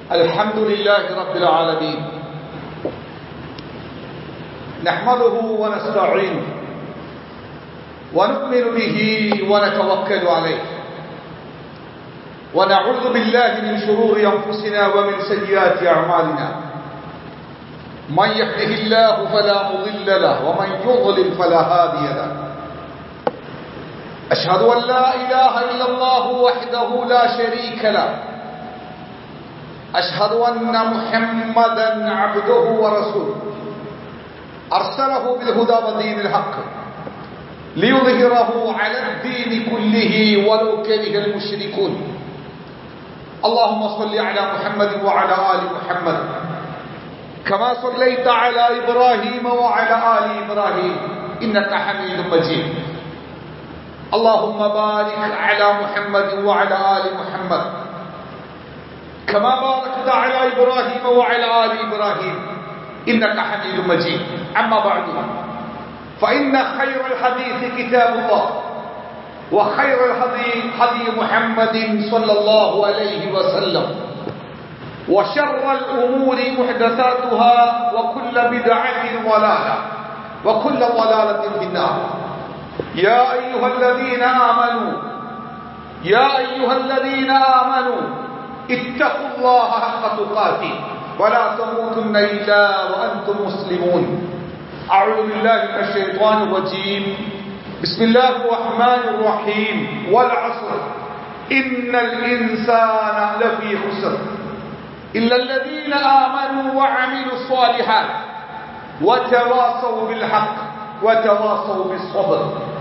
الحمد لله رب العالمين نحمده ونستعينه ونؤمن به ونتوكل عليه ونعوذ بالله من شرور انفسنا ومن سيئات اعمالنا من يهده الله فلا مضل له ومن يضلل فلا هادي له أشهد أن لا إله إلا الله وحده لا شريك له أشهد أن محمدا عبده ورسوله أرسله بالهدى ودين الحق ليظهره على الدين كله ولو كره المشركون اللهم صل على محمد وعلى آل محمد كما صليت على إبراهيم وعلى آل إبراهيم إنك حميد مجيد اللهم بارك على محمد وعلى آل محمد كما باركت على إبراهيم وعلى آل إبراهيم إنك حميد مجيد أما بعد فإن خير الحديث كتاب الله وخير الهدي هدي محمد صلى الله عليه وسلم وشر الأمور محدثاتها وكل بدعة ضلالة وكل ضلالة في النار يا أيها الذين آمنوا يا أيها الذين آمنوا اتقوا الله حق تقاته ولا تموتن إلا وأنتم مسلمون أعوذ بالله من الشيطان الرجيم بسم الله الرحمن الرحيم والعصر إن الإنسان لفي خسر إلا الذين آمنوا وعملوا الصالحات وتواصوا بالحق وتواصوا بالصبر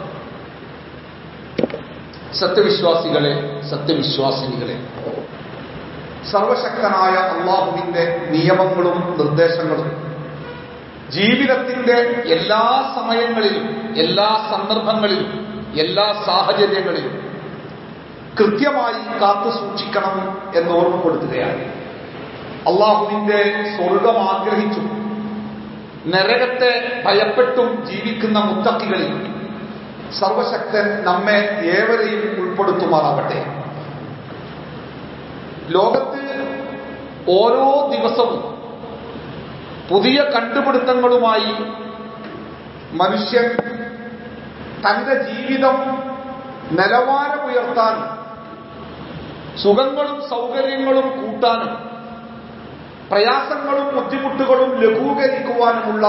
സത്യവിശ്വാസികളെ സത്യവിശ്വാസിനികളെ സർവശക്തനായ അള്ളാഹുവിന്റെ നിയമങ്ങളും നിർദ്ദേശങ്ങളും ജീവിതത്തിന്റെ എല്ലാ സമയങ്ങളിലും എല്ലാ സന്ദർഭങ്ങളിലും എല്ലാ സാഹചര്യങ്ങളിലും കൃത്യമായി കാത്തു സൂക്ഷിക്കണം എന്ന് ഓർമ്മപ്പെടുത്തുകയാണ് അള്ളാഹുവിന്റെ സ്വർഗം ആഗ്രഹിച്ചും നരകത്തെ ഭയപ്പെട്ടും ജീവിക്കുന്ന മുത്തക്കികളിൽ സർവശക്തൻ നമ്മെ ഏവരെയും ഉൾപ്പെടുത്തുമാറാവട്ടെ ലോകത്ത് ഓരോ ദിവസവും പുതിയ കണ്ടുപിടുത്തങ്ങളുമായി മനുഷ്യൻ തന്റെ ജീവിതം നിലവാരമുയർത്താൻ സുഖങ്ങളും സൗകര്യങ്ങളും കൂട്ടാനും പ്രയാസങ്ങളും ബുദ്ധിമുട്ടുകളും ലഘൂകരിക്കുവാനുമുള്ള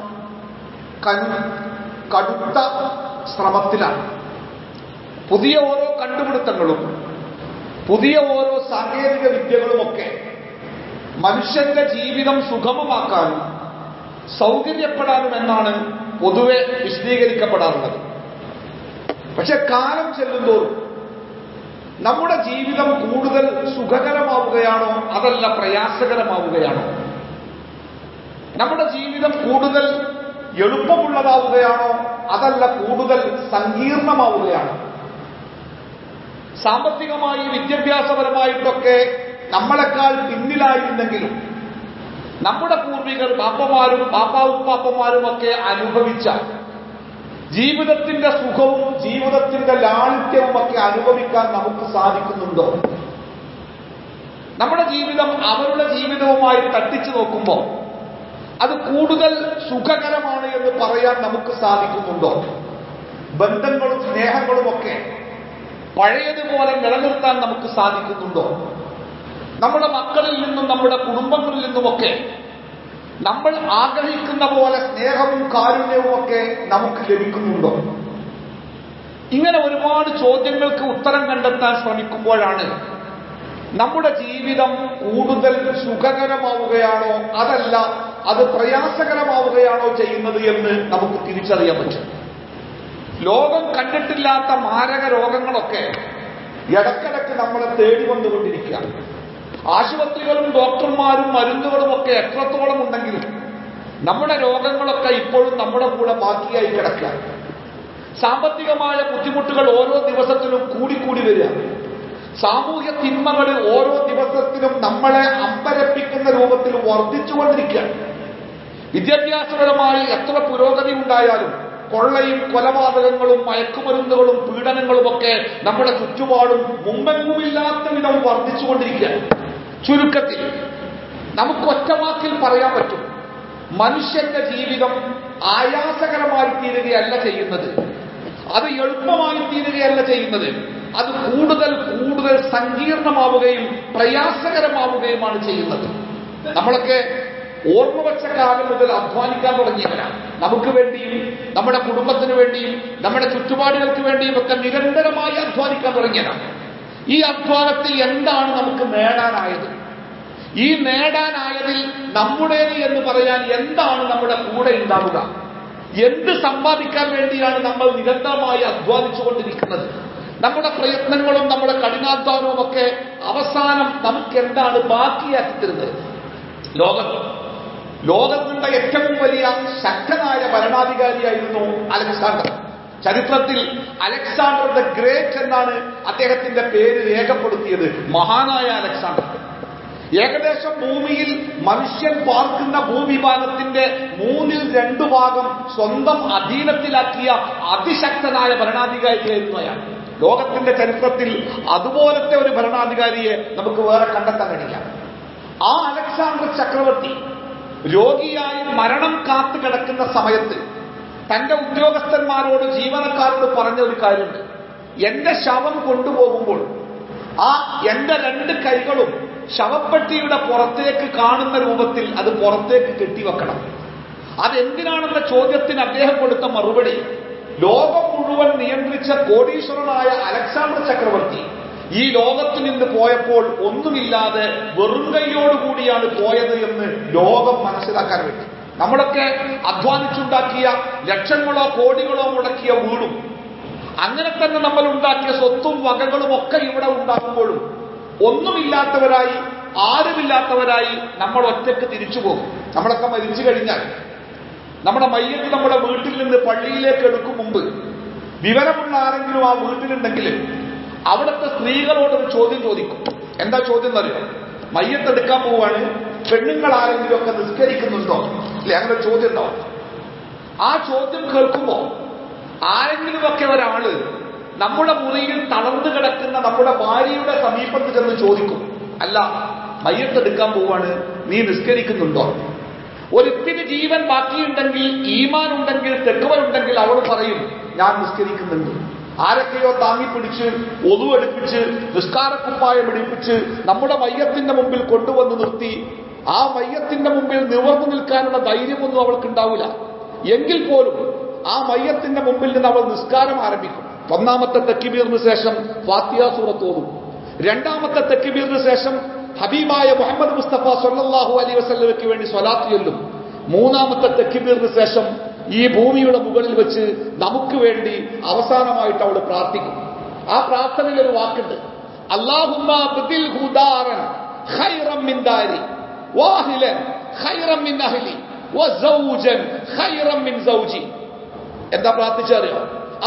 കടുത്ത ശ്രമത്തിലാണ് പുതിയ ഓരോ കണ്ടുപിടുത്തങ്ങളും പുതിയ ഓരോ സാങ്കേതിക വിദ്യകളുമൊക്കെ മനുഷ്യന്റെ ജീവിതം സുഗമമാക്കാനും സൗകര്യപ്പെടാനും എന്നാണ് പൊതുവെ വിശദീകരിക്കപ്പെടാറുള്ളത് പക്ഷെ കാലം ചെല്ലുന്തോറും നമ്മുടെ ജീവിതം കൂടുതൽ സുഖകരമാവുകയാണോ അതല്ല പ്രയാസകരമാവുകയാണോ നമ്മുടെ ജീവിതം കൂടുതൽ എളുപ്പമുള്ളതാവുകയാണോ അതല്ല കൂടുതൽ സങ്കീർണമാവുകയാണോ സാമ്പത്തികമായി വിദ്യാഭ്യാസപരമായിട്ടൊക്കെ നമ്മളെക്കാൾ പിന്നിലായിരുന്നെങ്കിലും നമ്മുടെ പൂർവികർ പാപ്പമാരും പാപ്പാവുപ്പാപ്പമാരും ഒക്കെ അനുഭവിച്ച ജീവിതത്തിന്റെ സുഖവും ജീവിതത്തിന്റെ ലാളിത്യവും ഒക്കെ അനുഭവിക്കാൻ നമുക്ക് സാധിക്കുന്നുണ്ടോ നമ്മുടെ ജീവിതം അവരുടെ ജീവിതവുമായി തട്ടിച്ചു നോക്കുമ്പോൾ അത് കൂടുതൽ സുഖകരമാണ് എന്ന് പറയാൻ നമുക്ക് സാധിക്കുന്നുണ്ടോ ബന്ധങ്ങളും സ്നേഹങ്ങളും ഒക്കെ പഴയതുപോലെ നിലനിർത്താൻ നമുക്ക് സാധിക്കുന്നുണ്ടോ നമ്മുടെ മക്കളിൽ നിന്നും നമ്മുടെ കുടുംബങ്ങളിൽ നിന്നുമൊക്കെ നമ്മൾ ആഗ്രഹിക്കുന്ന പോലെ സ്നേഹവും കാരുണ്യവും ഒക്കെ നമുക്ക് ലഭിക്കുന്നുണ്ടോ ഇങ്ങനെ ഒരുപാട് ചോദ്യങ്ങൾക്ക് ഉത്തരം കണ്ടെത്താൻ ശ്രമിക്കുമ്പോഴാണ് നമ്മുടെ ജീവിതം കൂടുതൽ സുഖകരമാവുകയാണോ അതല്ല അത് പ്രയാസകരമാവുകയാണോ ചെയ്യുന്നത് എന്ന് നമുക്ക് തിരിച്ചറിയാൻ പറ്റും ലോകം കണ്ടിട്ടില്ലാത്ത മാരക രോഗങ്ങളൊക്കെ ഇടക്കിടക്ക് നമ്മളെ തേടി വന്നുകൊണ്ടിരിക്കുക ആശുപത്രികളും ഡോക്ടർമാരും മരുന്നുകളും ഒക്കെ എത്രത്തോളം ഉണ്ടെങ്കിലും നമ്മുടെ രോഗങ്ങളൊക്കെ ഇപ്പോഴും നമ്മുടെ കൂടെ ബാക്കിയായി കിടക്കുക സാമ്പത്തികമായ ബുദ്ധിമുട്ടുകൾ ഓരോ ദിവസത്തിലും കൂടിക്കൂടി വരിക സാമൂഹ്യ തിന്മകൾ ഓരോ ദിവസത്തിലും നമ്മളെ അമ്പരപ്പിക്കുന്ന രൂപത്തിൽ വർദ്ധിച്ചുകൊണ്ടിരിക്കുകയാണ് വിദ്യാഭ്യാസപരമായി എത്ര പുരോഗതി ഉണ്ടായാലും കൊള്ളയും കൊലപാതകങ്ങളും മയക്കുമരുന്നുകളും പീഡനങ്ങളുമൊക്കെ നമ്മുടെ ചുറ്റുപാടും മുമ്പെങ്ങുമില്ലാത്ത വിധം വർദ്ധിച്ചുകൊണ്ടിരിക്കുകയാണ് ചുരുക്കത്തിൽ നമുക്ക് ഒറ്റവാക്കിൽ പറയാൻ പറ്റും മനുഷ്യന്റെ ജീവിതം ആയാസകരമായി തീരുകയല്ല ചെയ്യുന്നത് അത് എളുപ്പമായി തീരുകയല്ല ചെയ്യുന്നത് അത് കൂടുതൽ കൂടുതൽ സങ്കീർണമാവുകയും പ്രയാസകരമാവുകയുമാണ് ചെയ്യുന്നത് നമ്മളൊക്കെ ഓർമ്മ വെച്ച കാലം മുതൽ അധ്വാനിക്കാൻ തുടങ്ങിയവരാണ് നമുക്ക് വേണ്ടിയും നമ്മുടെ കുടുംബത്തിന് വേണ്ടിയും നമ്മുടെ ചുറ്റുപാടുകൾക്ക് വേണ്ടിയും ഒക്കെ നിരന്തരമായി അധ്വാനിക്കാൻ തുടങ്ങിയവരാണ് ഈ അധ്വാനത്തിൽ എന്താണ് നമുക്ക് നേടാനായത് ഈ നേടാനായതിൽ നമ്മുടേത് എന്ന് പറയാൻ എന്താണ് നമ്മുടെ കൂടെ ഉണ്ടാവുക എന്ത് സമ്പാദിക്കാൻ വേണ്ടിയാണ് നമ്മൾ നിരന്തരമായി അധ്വാനിച്ചുകൊണ്ടിരിക്കുന്നത് നമ്മുടെ പ്രയത്നങ്ങളും നമ്മുടെ കഠിനാധ്വാനവും ഒക്കെ അവസാനം നമുക്ക് എന്താണ് ബാക്കിയാക്കി തരുന്നത് ലോകത്ത് ലോകത്തിന്റെ ഏറ്റവും വലിയ ശക്തനായ ഭരണാധികാരിയായിരുന്നു അലക്സാണ്ടർ ചരിത്രത്തിൽ അലക്സാണ്ടർ ദ ഗ്രേറ്റ് എന്നാണ് അദ്ദേഹത്തിന്റെ പേര് രേഖപ്പെടുത്തിയത് മഹാനായ അലക്സാണ്ടർ ഏകദേശം ഭൂമിയിൽ മനുഷ്യൻ പാർക്കുന്ന ഭൂവിഭാഗത്തിന്റെ മൂന്നിൽ രണ്ടു ഭാഗം സ്വന്തം അധീനത്തിലാക്കിയ അതിശക്തനായ ഭരണാധികാരിയായിരുന്നു അയാൾ ലോകത്തിന്റെ ചരിത്രത്തിൽ അതുപോലത്തെ ഒരു ഭരണാധികാരിയെ നമുക്ക് വേറെ കണ്ടെത്താൻ കഴിയില്ല ആ അലക്സാണ്ടർ ചക്രവർത്തി രോഗിയായി മരണം കാത്തു കിടക്കുന്ന സമയത്ത് തന്റെ ഉദ്യോഗസ്ഥന്മാരോട് ജീവനക്കാരോട് പറഞ്ഞ ഒരു കാര്യമുണ്ട് എന്റെ ശവം കൊണ്ടുപോകുമ്പോൾ ആ എന്റെ രണ്ട് കൈകളും ശവപ്പെട്ടിയുടെ പുറത്തേക്ക് കാണുന്ന രൂപത്തിൽ അത് പുറത്തേക്ക് കെട്ടിവെക്കണം അതെന്തിനാണെന്ന ചോദ്യത്തിന് അദ്ദേഹം കൊടുത്ത മറുപടി ലോകം മുഴുവൻ നിയന്ത്രിച്ച കോടീശ്വരനായ അലക്സാണ്ടർ ചക്രവർത്തി ഈ ലോകത്ത് നിന്ന് പോയപ്പോൾ ഒന്നുമില്ലാതെ വെറും കൈയോടുകൂടിയാണ് പോയത് എന്ന് ലോകം മനസ്സിലാക്കാൻ വേണ്ടി നമ്മളൊക്കെ അധ്വാനിച്ചുണ്ടാക്കിയ ലക്ഷങ്ങളോ കോടികളോ മുടക്കിയ വീടും അങ്ങനെ തന്നെ നമ്മൾ ഉണ്ടാക്കിയ സ്വത്തും വകകളും ഒക്കെ ഇവിടെ ഉണ്ടാകുമ്പോഴും ഒന്നുമില്ലാത്തവരായി ആരുമില്ലാത്തവരായി നമ്മൾ ഒറ്റക്ക് തിരിച്ചു പോകും നമ്മളൊക്കെ മരിച്ചു കഴിഞ്ഞാൽ നമ്മുടെ മയ്യത്ത് നമ്മുടെ വീട്ടിൽ നിന്ന് പള്ളിയിലേക്ക് എടുക്കും മുമ്പ് വിവരമുള്ള ആരെങ്കിലും ആ വീട്ടിലുണ്ടെങ്കിൽ അവിടുത്തെ സ്ത്രീകളോട് ഒരു ചോദ്യം ചോദിക്കും എന്താ ചോദ്യം എന്നറിയോ മയ്യത്തെടുക്കാൻ പോവാണ് പെണ്ണുങ്ങൾ ആരെങ്കിലും ഒക്കെ നിസ്കരിക്കുന്നുണ്ടോ അല്ലെ അങ്ങനെ ഒരു ചോദ്യം ഉണ്ടാവും ആ ചോദ്യം കേൾക്കുമ്പോ ആരെങ്കിലുമൊക്കെ ഒരാള് നമ്മുടെ മുറിയിൽ തളർന്നു കിടക്കുന്ന നമ്മുടെ ഭാര്യയുടെ സമീപത്ത് ചെന്ന് ചോദിക്കും അല്ല മയ്യത്തെടുക്കാൻ പോവാണ് നീ നിസ്കരിക്കുന്നുണ്ടോ ഒരിത്തിരി ജീവൻ ബാക്കിയുണ്ടെങ്കിൽ ഈമാൻ ഉണ്ടെങ്കിൽ തെക്കുവനുണ്ടെങ്കിൽ അവൾ പറയും ഞാൻ നിസ്കരിക്കുന്നുണ്ട് ആരൊക്കെയോ താങ്ങിപ്പിടിച്ച് ഒതുവെടുപ്പിച്ച് നിസ്കാരക്കുപ്പായം ഇടിപ്പിച്ച് നമ്മുടെ മയ്യത്തിന്റെ മുമ്പിൽ കൊണ്ടുവന്ന് നിർത്തി ആ മയ്യത്തിന്റെ മുമ്പിൽ നിവർന്നു നിൽക്കാനുള്ള ധൈര്യമൊന്നും അവൾക്ക് ഉണ്ടാവില്ല എങ്കിൽ പോലും ആ മയ്യത്തിന്റെ മുമ്പിൽ നിന്ന് അവൾ നിസ്കാരം ആരംഭിക്കും ഒന്നാമത്തെ തെക്കിബീറിന് ശേഷം ഫാത്തിയ സൂറത്ത് ഓതും രണ്ടാമത്തെ തെക്കിബീറിന് ശേഷം ഹബീബായ മുഹമ്മദ് മുസ്തഫ സല്ലാഹു അലൈ വസല്ലമയ്ക്ക് വേണ്ടി സ്വലാത്ത് ചൊല്ലും മൂന്നാമത്തെ തെക്കിബീറിന് ശേഷം ഈ ഭൂമിയുടെ മുകളിൽ വെച്ച് നമുക്ക് വേണ്ടി അവസാനമായിട്ട് അവൾ പ്രാർത്ഥിക്കും ആ പ്രാർത്ഥനയിൽ ഒരു വാക്കുണ്ട് അള്ളാഹുമ്മ ബദിൽ ഹുദാറൻ ഖൈറം മിൻ ദാരി വാഹിലൻ ഖൈറം മിൻ അഹ്ലി വസൗജൻ ഖൈറം മിൻ സൗജി എന്താ പ്രാർത്ഥിച്ചറിയോ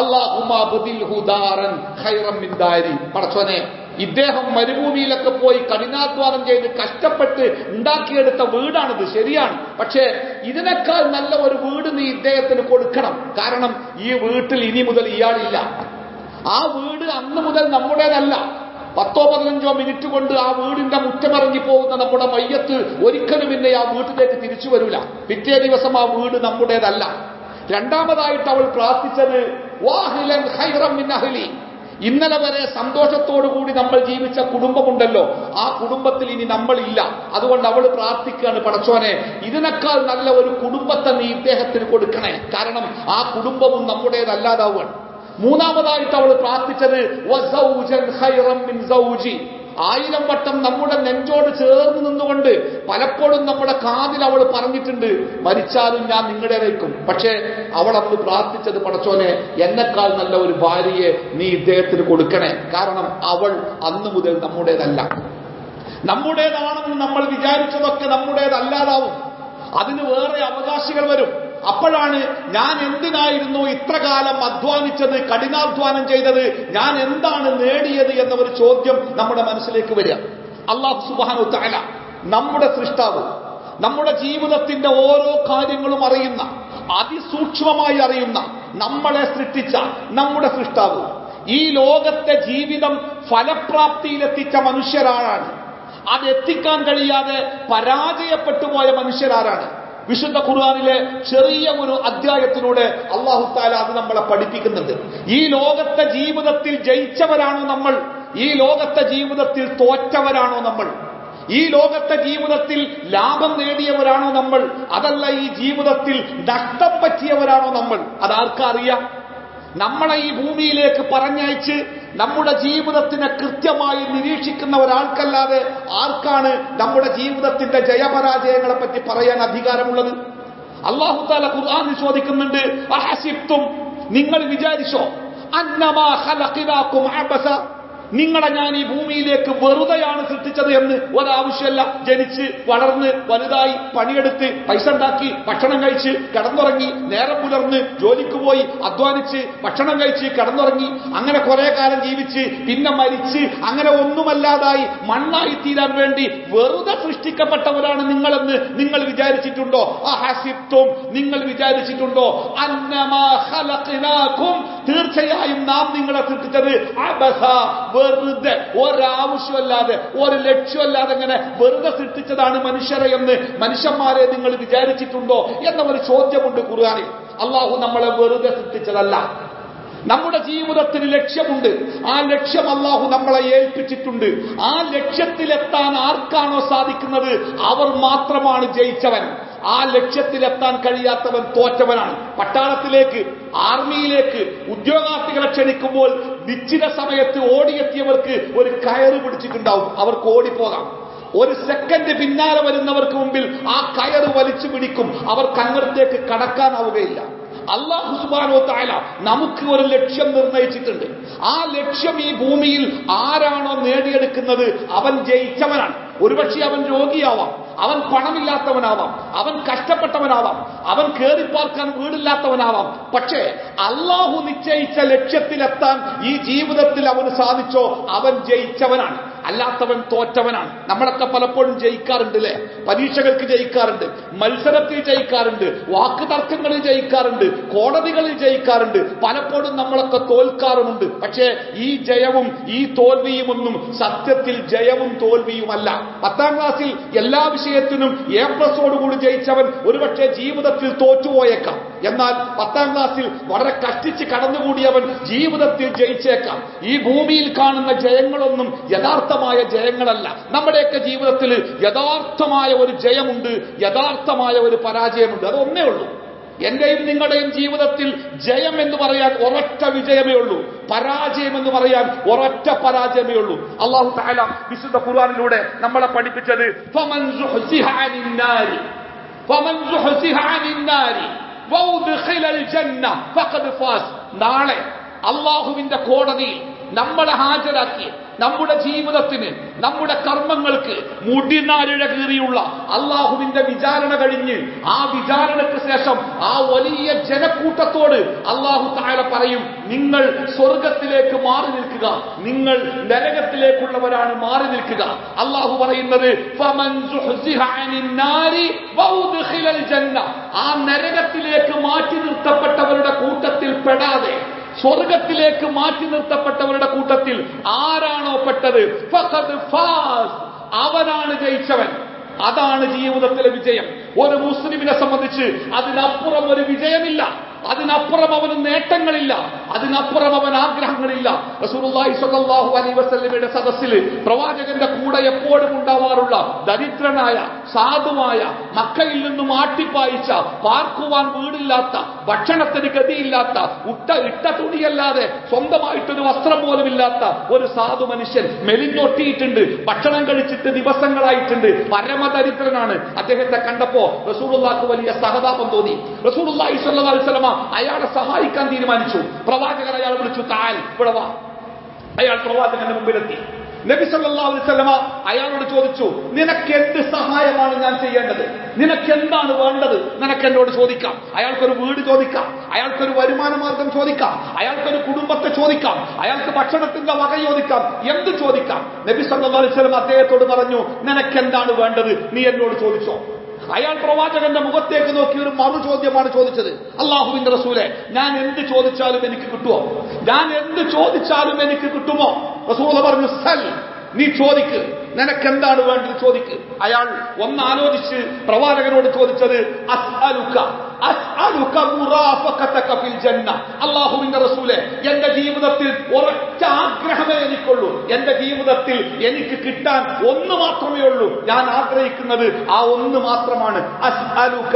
അള്ളാഹുമാരി പടച്ചോനെ ഇദ്ദേഹം മരുഭൂമിയിലൊക്കെ പോയി കഠിനാധ്വാനം ചെയ്ത് കഷ്ടപ്പെട്ട് ഉണ്ടാക്കിയെടുത്ത വീടാണിത് ശരിയാണ് പക്ഷേ ഇതിനേക്കാൾ നല്ല ഒരു വീട് നീ ഇദ്ദേഹത്തിന് കൊടുക്കണം കാരണം ഈ വീട്ടിൽ ഇനി മുതൽ ഇയാളില്ല ആ വീട് അന്ന് മുതൽ നമ്മുടേതല്ല പത്തോ പതിനഞ്ചോ മിനിറ്റ് കൊണ്ട് ആ വീടിന്റെ മുറ്റമിറങ്ങി പോകുന്ന നമ്മുടെ മയ്യത്ത് ഒരിക്കലും പിന്നെ ആ വീട്ടിലേക്ക് തിരിച്ചു വരില്ല പിറ്റേ ദിവസം ആ വീട് നമ്മുടേതല്ല രണ്ടാമതായിട്ട് അവൾ പ്രാർത്ഥിച്ചത് വാഹിലൻ ഖൈറം മിൻ അഹ്ലി ഇന്നലെ വരെ സന്തോഷത്തോടു കൂടി നമ്മൾ ജീവിച്ച കുടുംബമുണ്ടല്ലോ ആ കുടുംബത്തിൽ ഇനി നമ്മളില്ല അതുകൊണ്ട് അവൾ പ്രാർത്ഥിക്കുകയാണ് പടച്ചോനെ ഇതിനേക്കാൾ നല്ല ഒരു കുടുംബത്തെ നീ ഇദ്ദേഹത്തിന് കൊടുക്കണേ കാരണം ആ കുടുംബവും നമ്മുടേതല്ലാതാവുകയാണ് മൂന്നാമതായിട്ട് അവൾ പ്രാർത്ഥിച്ചത് വസൗജൻ ഖൈറം മിൻ സൗജി ആയിരം വട്ടം നമ്മുടെ നെഞ്ചോട് ചേർന്ന് നിന്നുകൊണ്ട് പലപ്പോഴും നമ്മുടെ കാതിൽ അവൾ പറഞ്ഞിട്ടുണ്ട് മരിച്ചാലും ഞാൻ നിങ്ങളുടേതേക്കും പക്ഷേ അവൾ അന്ന് പ്രാർത്ഥിച്ചത് പടച്ചോനെ എന്നെക്കാൾ നല്ല ഒരു ഭാര്യയെ നീ ഇദ്ദേഹത്തിന് കൊടുക്കണേ കാരണം അവൾ അന്ന് മുതൽ നമ്മുടേതല്ല നമ്മുടേതാണെന്ന് നമ്മൾ വിചാരിച്ചതൊക്കെ നമ്മുടേതല്ലാതാവും അതിന് വേറെ അവകാശികൾ വരും അപ്പോഴാണ് ഞാൻ എന്തിനായിരുന്നു ഇത്ര കാലം അധ്വാനിച്ചത് കഠിനാധ്വാനം ചെയ്തത് ഞാൻ എന്താണ് നേടിയത് എന്ന ഒരു ചോദ്യം നമ്മുടെ മനസ്സിലേക്ക് വരിക അള്ളാഹു സുബാനു താല നമ്മുടെ സൃഷ്ടാവ് നമ്മുടെ ജീവിതത്തിന്റെ ഓരോ കാര്യങ്ങളും അറിയുന്ന അതിസൂക്ഷ്മമായി അറിയുന്ന നമ്മളെ സൃഷ്ടിച്ച നമ്മുടെ സൃഷ്ടാവ് ഈ ലോകത്തെ ജീവിതം ഫലപ്രാപ്തിയിലെത്തിച്ച മനുഷ്യരാണ് അത് എത്തിക്കാൻ കഴിയാതെ പരാജയപ്പെട്ടു പോയ മനുഷ്യരാരാണ് വിശുദ്ധ ഖുർആാനിലെ ചെറിയ ഒരു അധ്യായത്തിലൂടെ അള്ളാഹു താല അത് നമ്മളെ പഠിപ്പിക്കുന്നുണ്ട് ഈ ലോകത്തെ ജീവിതത്തിൽ ജയിച്ചവരാണോ നമ്മൾ ഈ ലോകത്തെ ജീവിതത്തിൽ തോറ്റവരാണോ നമ്മൾ ഈ ലോകത്തെ ജീവിതത്തിൽ ലാഭം നേടിയവരാണോ നമ്മൾ അതല്ല ഈ ജീവിതത്തിൽ നഷ്ടം പറ്റിയവരാണോ നമ്മൾ അതാർക്കറിയാം നമ്മളെ ഈ ഭൂമിയിലേക്ക് പറഞ്ഞയച്ച് നമ്മുടെ ജീവിതത്തിനെ കൃത്യമായി നിരീക്ഷിക്കുന്ന ഒരാൾക്കല്ലാതെ ആർക്കാണ് നമ്മുടെ ജീവിതത്തിന്റെ ജയപരാജയങ്ങളെ പറ്റി പറയാൻ അധികാരമുള്ളത് അള്ളാഹു താല ഖുർആൻ ചോദിക്കുന്നുണ്ട് അഹസിബ്തും നിങ്ങൾ വിചാരിച്ചോ അന്നമാ ഖലഖനാകും അബസ നിങ്ങളെ ഞാൻ ഈ ഭൂമിയിലേക്ക് വെറുതെയാണ് സൃഷ്ടിച്ചത് എന്ന് ഒരാവശ്യമല്ല ജനിച്ച് വളർന്ന് വലുതായി പണിയെടുത്ത് പൈസ ഉണ്ടാക്കി ഭക്ഷണം കഴിച്ച് കിടന്നുറങ്ങി നേരം പുലർന്ന് ജോലിക്ക് പോയി അധ്വാനിച്ച് ഭക്ഷണം കഴിച്ച് കിടന്നുറങ്ങി അങ്ങനെ കുറെ കാലം ജീവിച്ച് പിന്നെ മരിച്ച് അങ്ങനെ ഒന്നുമല്ലാതായി മണ്ണായി തീരാൻ വേണ്ടി വെറുതെ സൃഷ്ടിക്കപ്പെട്ടവരാണ് നിങ്ങളെന്ന് നിങ്ങൾ വിചാരിച്ചിട്ടുണ്ടോ ആ ഹസിത്വം നിങ്ങൾ വിചാരിച്ചിട്ടുണ്ടോ അന്നമാ ഖലഖനാകും തീർച്ചയായും നാം നിങ്ങളെ സൃഷ്ടിച്ചത് അബസ വെറുതെ ഒരാവശ്യമല്ലാതെ ഒരു ലക്ഷ്യമല്ലാതെ ഇങ്ങനെ വെറുതെ സൃഷ്ടിച്ചതാണ് മനുഷ്യരെ എന്ന് മനുഷ്യന്മാരെ നിങ്ങൾ വിചാരിച്ചിട്ടുണ്ടോ എന്ന ഒരു ചോദ്യമുണ്ട് ഖുർആാനിൽ അള്ളാഹു നമ്മളെ വെറുതെ സൃഷ്ടിച്ചതല്ല നമ്മുടെ ജീവിതത്തിന് ലക്ഷ്യമുണ്ട് ആ ലക്ഷ്യം അള്ളാഹു നമ്മളെ ഏൽപ്പിച്ചിട്ടുണ്ട് ആ ലക്ഷ്യത്തിലെത്താൻ ആർക്കാണോ സാധിക്കുന്നത് അവർ മാത്രമാണ് ജയിച്ചവൻ ആ ലക്ഷ്യത്തിലെത്താൻ കഴിയാത്തവൻ തോറ്റവനാണ് പട്ടാളത്തിലേക്ക് ആർമിയിലേക്ക് ഉദ്യോഗാർത്ഥികളെ ക്ഷണിക്കുമ്പോൾ നിശ്ചിത സമയത്ത് ഓടിയെത്തിയവർക്ക് ഒരു കയറ് പിടിച്ചിട്ടുണ്ടാവും അവർക്ക് ഓടിപ്പോകാം ഒരു സെക്കൻഡ് പിന്നാലെ വരുന്നവർക്ക് മുമ്പിൽ ആ കയറ് വലിച്ചു പിടിക്കും അവർക്ക് അങ്ങോട്ടേക്ക് കടക്കാനാവുകയില്ല അള്ളാഹു സുബാനോ താല നമുക്ക് ഒരു ലക്ഷ്യം നിർണയിച്ചിട്ടുണ്ട് ആ ലക്ഷ്യം ഈ ഭൂമിയിൽ ആരാണോ നേടിയെടുക്കുന്നത് അവൻ ജയിച്ചവനാണ് ഒരുപക്ഷെ അവൻ രോഗിയാവാം അവൻ പണമില്ലാത്തവനാവാം അവൻ കഷ്ടപ്പെട്ടവനാവാം അവൻ കേറിപ്പാർക്കാൻ വീടില്ലാത്തവനാവാം പക്ഷേ അള്ളാഹു നിശ്ചയിച്ച ലക്ഷ്യത്തിലെത്താൻ ഈ ജീവിതത്തിൽ അവന് സാധിച്ചോ അവൻ ജയിച്ചവനാണ് അല്ലാത്തവൻ തോറ്റവനാണ് നമ്മളൊക്കെ പലപ്പോഴും ജയിക്കാറുണ്ട് അല്ലെ പരീക്ഷകൾക്ക് ജയിക്കാറുണ്ട് മത്സരത്തിൽ ജയിക്കാറുണ്ട് വാക്ക് തർക്കങ്ങളിൽ ജയിക്കാറുണ്ട് കോടതികളിൽ ജയിക്കാറുണ്ട് പലപ്പോഴും നമ്മളൊക്കെ തോൽക്കാറുമുണ്ട് പക്ഷേ ഈ ജയവും ഈ തോൽവിയും ഒന്നും സത്യത്തിൽ ജയവും തോൽവിയുമല്ല പത്താം ക്ലാസ്സിൽ എല്ലാ വിഷയത്തിനും എ പ്ലസോടുകൂടി ജയിച്ചവൻ ഒരുപക്ഷെ ജീവിതത്തിൽ തോറ്റുപോയേക്കാം എന്നാൽ പത്താം ക്ലാസ്സിൽ വളരെ കഷ്ടിച്ച് കടന്നുകൂടിയവൻ ജീവിതത്തിൽ ജയിച്ചേക്കാം ഈ ഭൂമിയിൽ കാണുന്ന ജയങ്ങളൊന്നും യഥാർത്ഥമായ ജയങ്ങളല്ല നമ്മുടെയൊക്കെ ജീവിതത്തിൽ യഥാർത്ഥമായ ഒരു ജയമുണ്ട് യഥാർത്ഥമായ ഒരു പരാജയമുണ്ട് അതൊന്നേ ഉള്ളൂ എന്റെയും നിങ്ങളുടെയും ജീവിതത്തിൽ ജയം എന്ന് പറയാൻ ഒരൊറ്റ വിജയമേ ഉള്ളൂ പരാജയം എന്ന് പറയാൻ ഒരൊറ്റ പരാജയമേ ഉള്ളൂ അള്ളാഹു താല വിശുദ്ധ ഖുർആനിലൂടെ നമ്മളെ പഠിപ്പിച്ചത് ഫമൻ സുഹ്സിഹ അനിൻ നാരി ഫമൻ സുഹ്സിഹ അനിൻ നാരി വൗദ്ഖിലൽ ജന്ന ഫഖദ് ഫാസ് നാളെ അള്ളാഹുവിന്റെ കോടതിയിൽ നമ്മളെ ഹാജരാക്കി നമ്മുടെ ജീവിതത്തിന് നമ്മുടെ കർമ്മങ്ങൾക്ക് മുടിനാരിഴ കീറിയുള്ള അള്ളാഹുവിന്റെ വിചാരണ കഴിഞ്ഞ് ആ വിചാരണയ്ക്ക് ശേഷം ആ വലിയ ജനക്കൂട്ടത്തോട് അള്ളാഹു താഴെ പറയും നിങ്ങൾ സ്വർഗത്തിലേക്ക് മാറി നിൽക്കുക നിങ്ങൾ നരകത്തിലേക്കുള്ളവരാണ് മാറി നിൽക്കുക അള്ളാഹു പറയുന്നത് ഫമൻ സുഹ്സിഹ അനിൻ നാരി വൗദ്ഖിലൽ ജന്ന ആ നരകത്തിലേക്ക് മാറ്റി നിർത്തപ്പെട്ടവരുടെ കൂട്ടത്തിൽ പെടാതെ സ്വർഗത്തിലേക്ക് മാറ്റി നിർത്തപ്പെട്ടവരുടെ കൂട്ടത്തിൽ ആരാണോ പെട്ടത് ഫഖദ് ഫാസ് അവനാണ് ജയിച്ചവൻ അതാണ് ജീവിതത്തിലെ വിജയം ഒരു മുസ്ലിമിനെ സംബന്ധിച്ച് അതിനപ്പുറം ഒരു വിജയമില്ല അതിനപ്പുറം അവന് നേട്ടങ്ങളില്ല അതിനപ്പുറം അവൻ ആഗ്രഹങ്ങളില്ല റസൂലുള്ളാഹി സ്വല്ലല്ലാഹു അലൈഹി വസല്ലമയുടെ സദസ്സിൽ പ്രവാചകന്റെ കൂടെ എപ്പോഴും ഉണ്ടാവാറുള്ള ദരിദ്രനായ സാധുവായ മക്കയിൽ നിന്നും ആട്ടിപ്പായിച്ച പാർക്കുവാൻ വീടില്ലാത്ത ഭക്ഷണത്തിന് ഗതിയില്ലാത്ത ഉട്ട ഇട്ട തുണിയല്ലാതെ സ്വന്തമായിട്ടൊരു വസ്ത്രം പോലും ഇല്ലാത്ത ഒരു സാധു മനുഷ്യൻ മെലിഞ്ഞൊട്ടിയിട്ടുണ്ട് ഭക്ഷണം കഴിച്ചിട്ട് ദിവസങ്ങളായിട്ടുണ്ട് പരമദരിദ്രനാണ് അദ്ദേഹത്തെ കണ്ടപ്പോ റസൂലുള്ളാഹ്ക്ക് വലിയ സഹതാപം തോന്നി റസൂലുള്ളാഹി സ്വല്ലല്ലാഹു അലൈഹി വസല്ലമ അയാളെ സഹായിക്കാൻ തീരുമാനിച്ചു പ്രവാചകൻ അയാൾ വിളിച്ചു താൽ ഇവിടെ വാ അയാൾ പ്രവാചകന്റെ മുമ്പിലെത്തി നബി സല്ലല്ലാഹു അലൈഹി വസല്ലമ അയാളോട് ചോദിച്ചു നിനക്ക് എന്ത് സഹായമാണ് ഞാൻ ചെയ്യേണ്ടത് നിനക്ക് എന്താണ് വേണ്ടത് നിനക്ക് എന്നോട് ചോദിക്കാം അയാൾക്കൊരു വീട് ചോദിക്കാം അയാൾക്കൊരു വരുമാന മാർഗം ചോദിക്കാം അയാൾക്കൊരു കുടുംബത്തെ ചോദിക്കാം അയാൾക്ക് ഭക്ഷണത്തിന്റെ വക ചോദിക്കാം എന്ത് ചോദിക്കാം നബി സല്ലല്ലാഹു അലൈഹി വസല്ലം അദ്ദേഹത്തോട് പറഞ്ഞു നിനക്ക് എന്താണ് വേണ്ടത് നീ എന്നോട് ചോദിച്ചോ അയാൾ പ്രവാചകന്റെ മുഖത്തേക്ക് നോക്കി ഒരു മറു ചോദ്യമാണ് ചോദിച്ചത് അള്ളാഹുവിന്റെ റസൂലെ ഞാൻ എന്ത് ചോദിച്ചാലും എനിക്ക് കിട്ടുമോ ഞാൻ എന്ത് ചോദിച്ചാലും എനിക്ക് കിട്ടുമോ റസൂല പറഞ്ഞു സൽ നീ ചോദിക്ക് നിനക്കെന്താണ് വേണ്ടത് ചോദിക്ക് അയാൾ ഒന്നാലോചിച്ച് പ്രവാചകനോട് ചോദിച്ചത് അസ്അലുക അസ്അലുക മുറാഫഖതക ഫിൽ ജന്ന അല്ലാഹുവിന്റെ റസൂലേ എന്റെ ജീവിതത്തിൽ ഒരൊറ്റ ആഗ്രഹമേ എനിക്കുള്ളൂ എന്റെ ജീവിതത്തിൽ എനിക്ക് കിട്ടാൻ ഒന്ന് മാത്രമേ ഉള്ളൂ ഞാൻ ആഗ്രഹിക്കുന്നത് ആ ഒന്ന് മാത്രമാണ് അസ്അലുക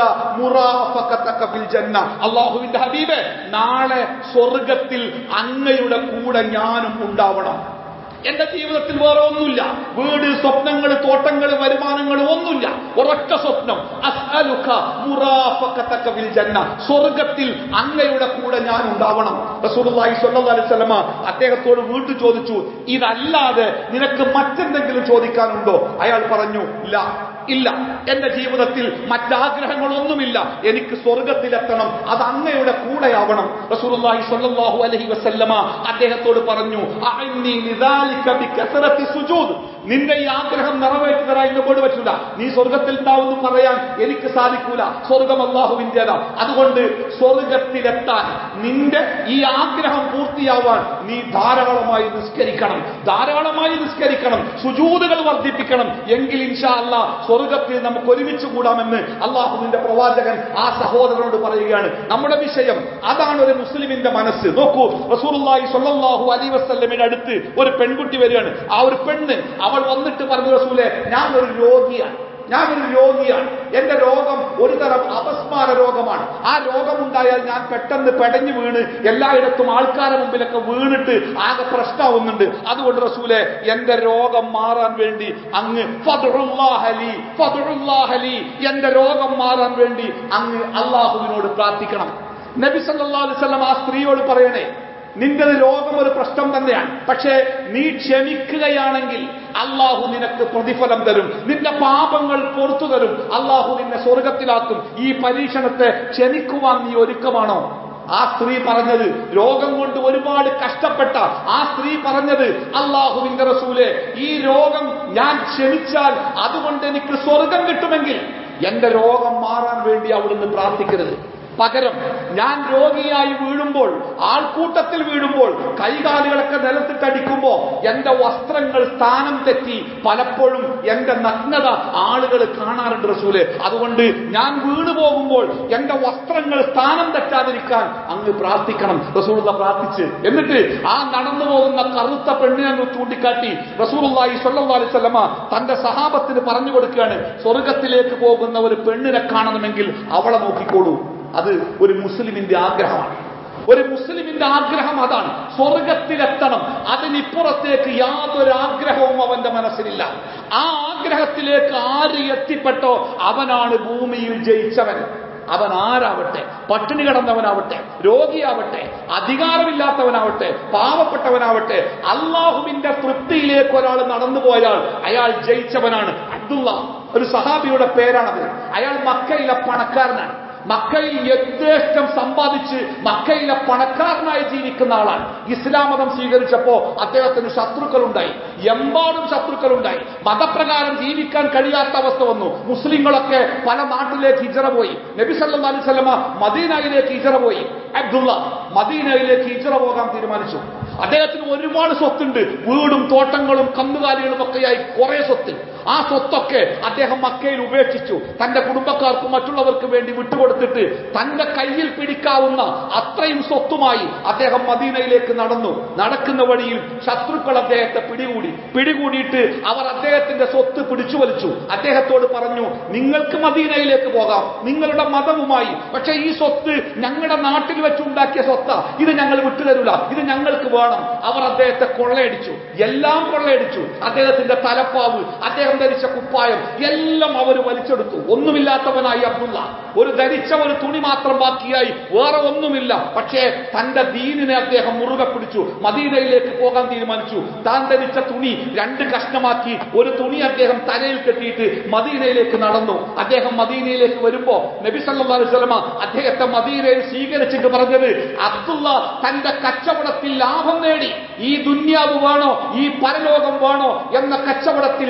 മുറാഫഖതക ഫിൽ ജന്ന അല്ലാഹുവിന്റെ ഹബീബേ നാളെ സ്വർഗത്തിൽ അങ്ങയുടെ കൂടെ ഞാനും ഉണ്ടാവണം എന്റെ ജീവിതത്തിൽ വേറെ ഒന്നുമില്ല വീട് സ്വപ്നങ്ങൾ തോട്ടങ്ങൾ വരുമാനങ്ങൾ ഒന്നുമില്ല ഒരൊറ്റ സ്വപ്നം അസ്അലുക മുറാഫഖതക ഫിൽ ജന്ന സ്വർഗത്തിൽ അങ്ങയുടെ കൂടെ ഞാൻ ഉണ്ടാവണം റസൂലുള്ളാഹി സ്വല്ലല്ലാഹു അലൈഹി വസല്ലമ അദ്ദേഹത്തോട് വീണ്ടും ചോദിച്ചു ഇതല്ലാതെ നിനക്ക് മറ്റെന്തെങ്കിലും ചോദിക്കാനുണ്ടോ അയാൾ പറഞ്ഞു ഇല്ല ഇല്ല എന്റെ ജീവിതത്തിൽ മറ്റാഗ്രഹങ്ങളൊന്നുമില്ല എനിക്ക് സ്വർഗത്തിലെത്തണം അത് അങ്ങയുടെ കൂടെയാവണം റസൂലുള്ളാഹി സ്വല്ലല്ലാഹു അലൈഹി വസല്ലമ അദ്ദേഹത്തോട് പറഞ്ഞു അഅന്നി ലിദാലിക ബികസറത്തി സുജൂദ് നിന്റെ ഈ ആഗ്രഹം നിറവേറ്റി തരാൻ എന്നെ കൊണ്ട് പറ്റില്ല നീ സ്വർഗത്തിൽ ഉണ്ടാവുമെന്ന് പറയാൻ എനിക്ക് സാധിക്കൂല സ്വർഗം അള്ളാഹുവിന്റേതാ അതുകൊണ്ട് സ്വർഗത്തിലെത്താൻ നിന്റെ ഈ ആഗ്രഹം പൂർത്തിയാവാൻ നീ ധാരാളമായി നിസ്കരിക്കണം ധാരാളമായി നിസ്കരിക്കണം സുജൂതുകൾ വർദ്ധിപ്പിക്കണം എങ്കിൽ ഇൻഷാ അല്ലാ സ്വർഗത്തിൽ നമുക്ക് ഒരുമിച്ച് കൂടാമെന്ന് അള്ളാഹുവിന്റെ പ്രവാചകൻ ആ സഹോദരനോട് പറയുകയാണ് നമ്മുടെ വിഷയം അതാണ് ഒരു മുസ്ലിമിന്റെ മനസ്സ് നോക്കൂ റസൂലുള്ളാഹി സ്വല്ലല്ലാഹു അലൈഹി വസല്ലമയുടെ അടുത്ത് ഒരു പെൺകുട്ടി വരികയാണ് ആ ഒരു പെണ്ണ് അവൾ വന്നിട്ട് പറഞ്ഞു റസൂലെ ഞാൻ ഒരു രോഗിയാണ് ഞാനൊരു രോഗിയാണ് എന്റെ രോഗം ഒരു തരം അപസ്മാര രോഗമാണ് ആ രോഗമുണ്ടായാൽ ഞാൻ പെട്ടെന്ന് പെടഞ്ഞു വീണ് എല്ലായിടത്തും ആൾക്കാരെ മുമ്പിലൊക്കെ വീണിട്ട് ആകെ പ്രശ്നമാവുന്നുണ്ട് അതുകൊണ്ട് റസൂലെ എന്റെ രോഗം മാറാൻ വേണ്ടി അങ്ങ് ഫദ്ഉല്ലാഹലി, ഫദ്ഉല്ലാഹലി, എന്റെ രോഗം മാറാൻ വേണ്ടി അങ്ങ് അള്ളാഹുവിനോട് പ്രാർത്ഥിക്കണം നബി സല്ലല്ലാഹു അലൈഹി വസല്ലം ആ സ്ത്രീയോട് പറയണേ നിന്റെ രോഗം ഒരു പ്രശ്നം തന്നെയാണ് പക്ഷേ നീ ക്ഷമിക്കുകയാണെങ്കിൽ അള്ളാഹു നിനക്ക് പ്രതിഫലം തരും നിന്റെ പാപങ്ങൾ പുറത്തു തരും അള്ളാഹു നിന്നെ സ്വർഗത്തിലാക്കും ഈ പരീക്ഷണത്തെ ക്ഷമിക്കുവാൻ നീ ഒരുക്കമാണോ ആ സ്ത്രീ പറഞ്ഞത് രോഗം കൊണ്ട് ഒരുപാട് കഷ്ടപ്പെട്ട ആ സ്ത്രീ പറഞ്ഞത് അള്ളാഹുവിന്റെ റസൂലെ ഈ രോഗം ഞാൻ ക്ഷമിച്ചാൽ അതുകൊണ്ട് എനിക്ക് സ്വർഗം കിട്ടുമെങ്കിൽ എന്റെ രോഗം മാറാൻ വേണ്ടി അവിടുന്ന് പ്രാർത്ഥിക്കരുത് പകരം ഞാൻ രോഗിയായി വീഴുമ്പോൾ ആൾക്കൂട്ടത്തിൽ വീഴുമ്പോൾ കൈകാലുകളൊക്കെ നിലത്തിട്ടടിക്കുമ്പോ എന്റെ വസ്ത്രങ്ങൾ സ്ഥാനം തെറ്റി പലപ്പോഴും എന്റെ നഗ്നത ആളുകൾ കാണാറുണ്ട് റസൂല് അതുകൊണ്ട് ഞാൻ വീണു പോകുമ്പോൾ എന്റെ വസ്ത്രങ്ങൾ സ്ഥാനം തെറ്റാതിരിക്കാൻ അങ്ങ് പ്രാർത്ഥിക്കണം റസൂലുള്ള പ്രാർത്ഥിച്ച് എന്നിട്ട് ആ നടന്നു പോകുന്ന കറുത്ത പെണ്ണിനെ അങ്ങ് ചൂണ്ടിക്കാട്ടി റസൂലുള്ളാഹി സ്വല്ലല്ലാഹു അലൈഹി വസല്ലമ തന്റെ സഹാബത്തിന് പറഞ്ഞു കൊടുക്കുകയാണ് സ്വർഗത്തിലേക്ക് പോകുന്ന ഒരു പെണ്ണിനെ കാണണമെങ്കിൽ അവളെ നോക്കിക്കോളൂ അത് ഒരു മുസ്ലിമിന്റെ ആഗ്രഹമാണ് ഒരു മുസ്ലിമിന്റെ ആഗ്രഹം അതാണ് സ്വർഗത്തിലെത്തണം അതിനിപ്പുറത്തേക്ക് യാതൊരു ആഗ്രഹവും അവന്റെ മനസ്സിലില്ല ആ ആഗ്രഹത്തിലേക്ക് ആര് എത്തിപ്പെട്ടോ അവനാണ് ഭൂമിയിൽ ജയിച്ചവൻ അവൻ ആരാവട്ടെ പട്ടിണി കിടന്നവനാവട്ടെ രോഗിയാവട്ടെ അധികാരമില്ലാത്തവനാവട്ടെ പാവപ്പെട്ടവനാവട്ടെ അള്ളാഹുവിന്റെ തൃപ്തിയിലേക്ക് ഒരാൾ നടന്നു പോയാൽ അയാൾ ജയിച്ചവനാണ് അബ്ദുള്ള ഒരു സഹാബിയുടെ പേരാണത് അയാൾ മക്കയിലെ പണക്കാരനാണ് മക്കയിൽ യഥേഷ്ടം സമ്പാദിച്ച് മക്കയിലെ പണക്കാരനായി ജീവിക്കുന്ന ആളാണ് ഇസ്ലാം മതം സ്വീകരിച്ചപ്പോ അദ്ദേഹത്തിന് ശത്രുക്കളുണ്ടായി എമ്പാടും ശത്രുക്കളുണ്ടായി മതപ്രകാരം ജീവിക്കാൻ കഴിയാത്ത അവസ്ഥ വന്നു മുസ്ലിങ്ങളൊക്കെ പല നാട്ടിലേക്ക് ഹിജറ പോയി നബി സല്ലല്ലാഹു അലൈഹി വസല്ലമ മദീനയിലേക്ക് ഹിജറ പോയി അബ്ദുള്ള മദീനയിലേക്ക് ഹിജറ പോകാൻ തീരുമാനിച്ചു അദ്ദേഹത്തിന് ഒരുപാട് സ്വത്തുണ്ട് വീടും തോട്ടങ്ങളും കന്നുകാലികളും ഒക്കെയായി കുറെ സ്വത്ത് ആ സ്വത്തൊക്കെ അദ്ദേഹം മക്കയിൽ ഉപേക്ഷിച്ചു തന്റെ കുടുംബക്കാർക്കും മറ്റുള്ളവർക്കും വേണ്ടി വിട്ടുകൊടുത്തിട്ട് തന്റെ കയ്യിൽ പിടിക്കാവുന്ന അത്രയും സ്വത്തുമായി അദ്ദേഹം മദീനയിലേക്ക് നടന്നു നടക്കുന്ന വഴിയിൽ ശത്രുക്കൾ അദ്ദേഹത്തെ പിടികൂടി പിടികൂടിയിട്ട് അവർ അദ്ദേഹത്തിന്റെ സ്വത്ത് പിടിച്ചു വലിച്ചു അദ്ദേഹത്തോട് പറഞ്ഞു നിങ്ങൾക്ക് മദീനയിലേക്ക് പോകാം നിങ്ങളുടെ മതവുമായി പക്ഷെ ഈ സ്വത്ത് ഞങ്ങളുടെ നാട്ടിൽ വെച്ചുണ്ടാക്കിയ സ്വത്താ ഇത് ഞങ്ങൾ വിട്ടുതരില്ല ഇത് ഞങ്ങൾക്ക് വേണം അവർ അദ്ദേഹത്തെ കൊള്ളയടിച്ചു എല്ലാം കൊള്ളയടിച്ചു അദ്ദേഹത്തിന്റെ തലപ്പാവ് അദ്ദേഹം ധരിച്ച കുപ്പായം എല്ലാം അവർ വലിച്ചെടുത്തു ഒന്നുമില്ലാത്തവനായി അബ്ദുള്ള ഒരു ധരിച്ച ഒരു തുണി മാത്രം ബാക്കിയായി വേറെ ഒന്നുമില്ല പക്ഷേ തന്റെ ദീനിനെ അദ്ദേഹം മുറുകെ പിടിച്ചു മദീനയിലേക്ക് പോകാൻ തീരുമാനിച്ചു താൻ ധരിച്ച തുണി രണ്ട് കഷ്ണമാക്കി ഒരു തുണി അദ്ദേഹം തലയിൽ കെട്ടിയിട്ട് മദീനയിലേക്ക് നടന്നു അദ്ദേഹം മദീനയിലേക്ക് വരുമ്പോ നബി സല്ലല്ലാഹു അലൈഹി വസല്ലമ അദ്ദേഹത്തെ മദീനയിൽ സ്വീകരിച്ചിട്ട് പറഞ്ഞത് അബ്ദുള്ള തന്റെ കച്ചവടത്തിൽ ലാഭം നേടി ഈ ദുന്യാവ് വേണോ ഈ പരലോകം വേണോ എന്ന കച്ചവടത്തിൽ ദുന്യ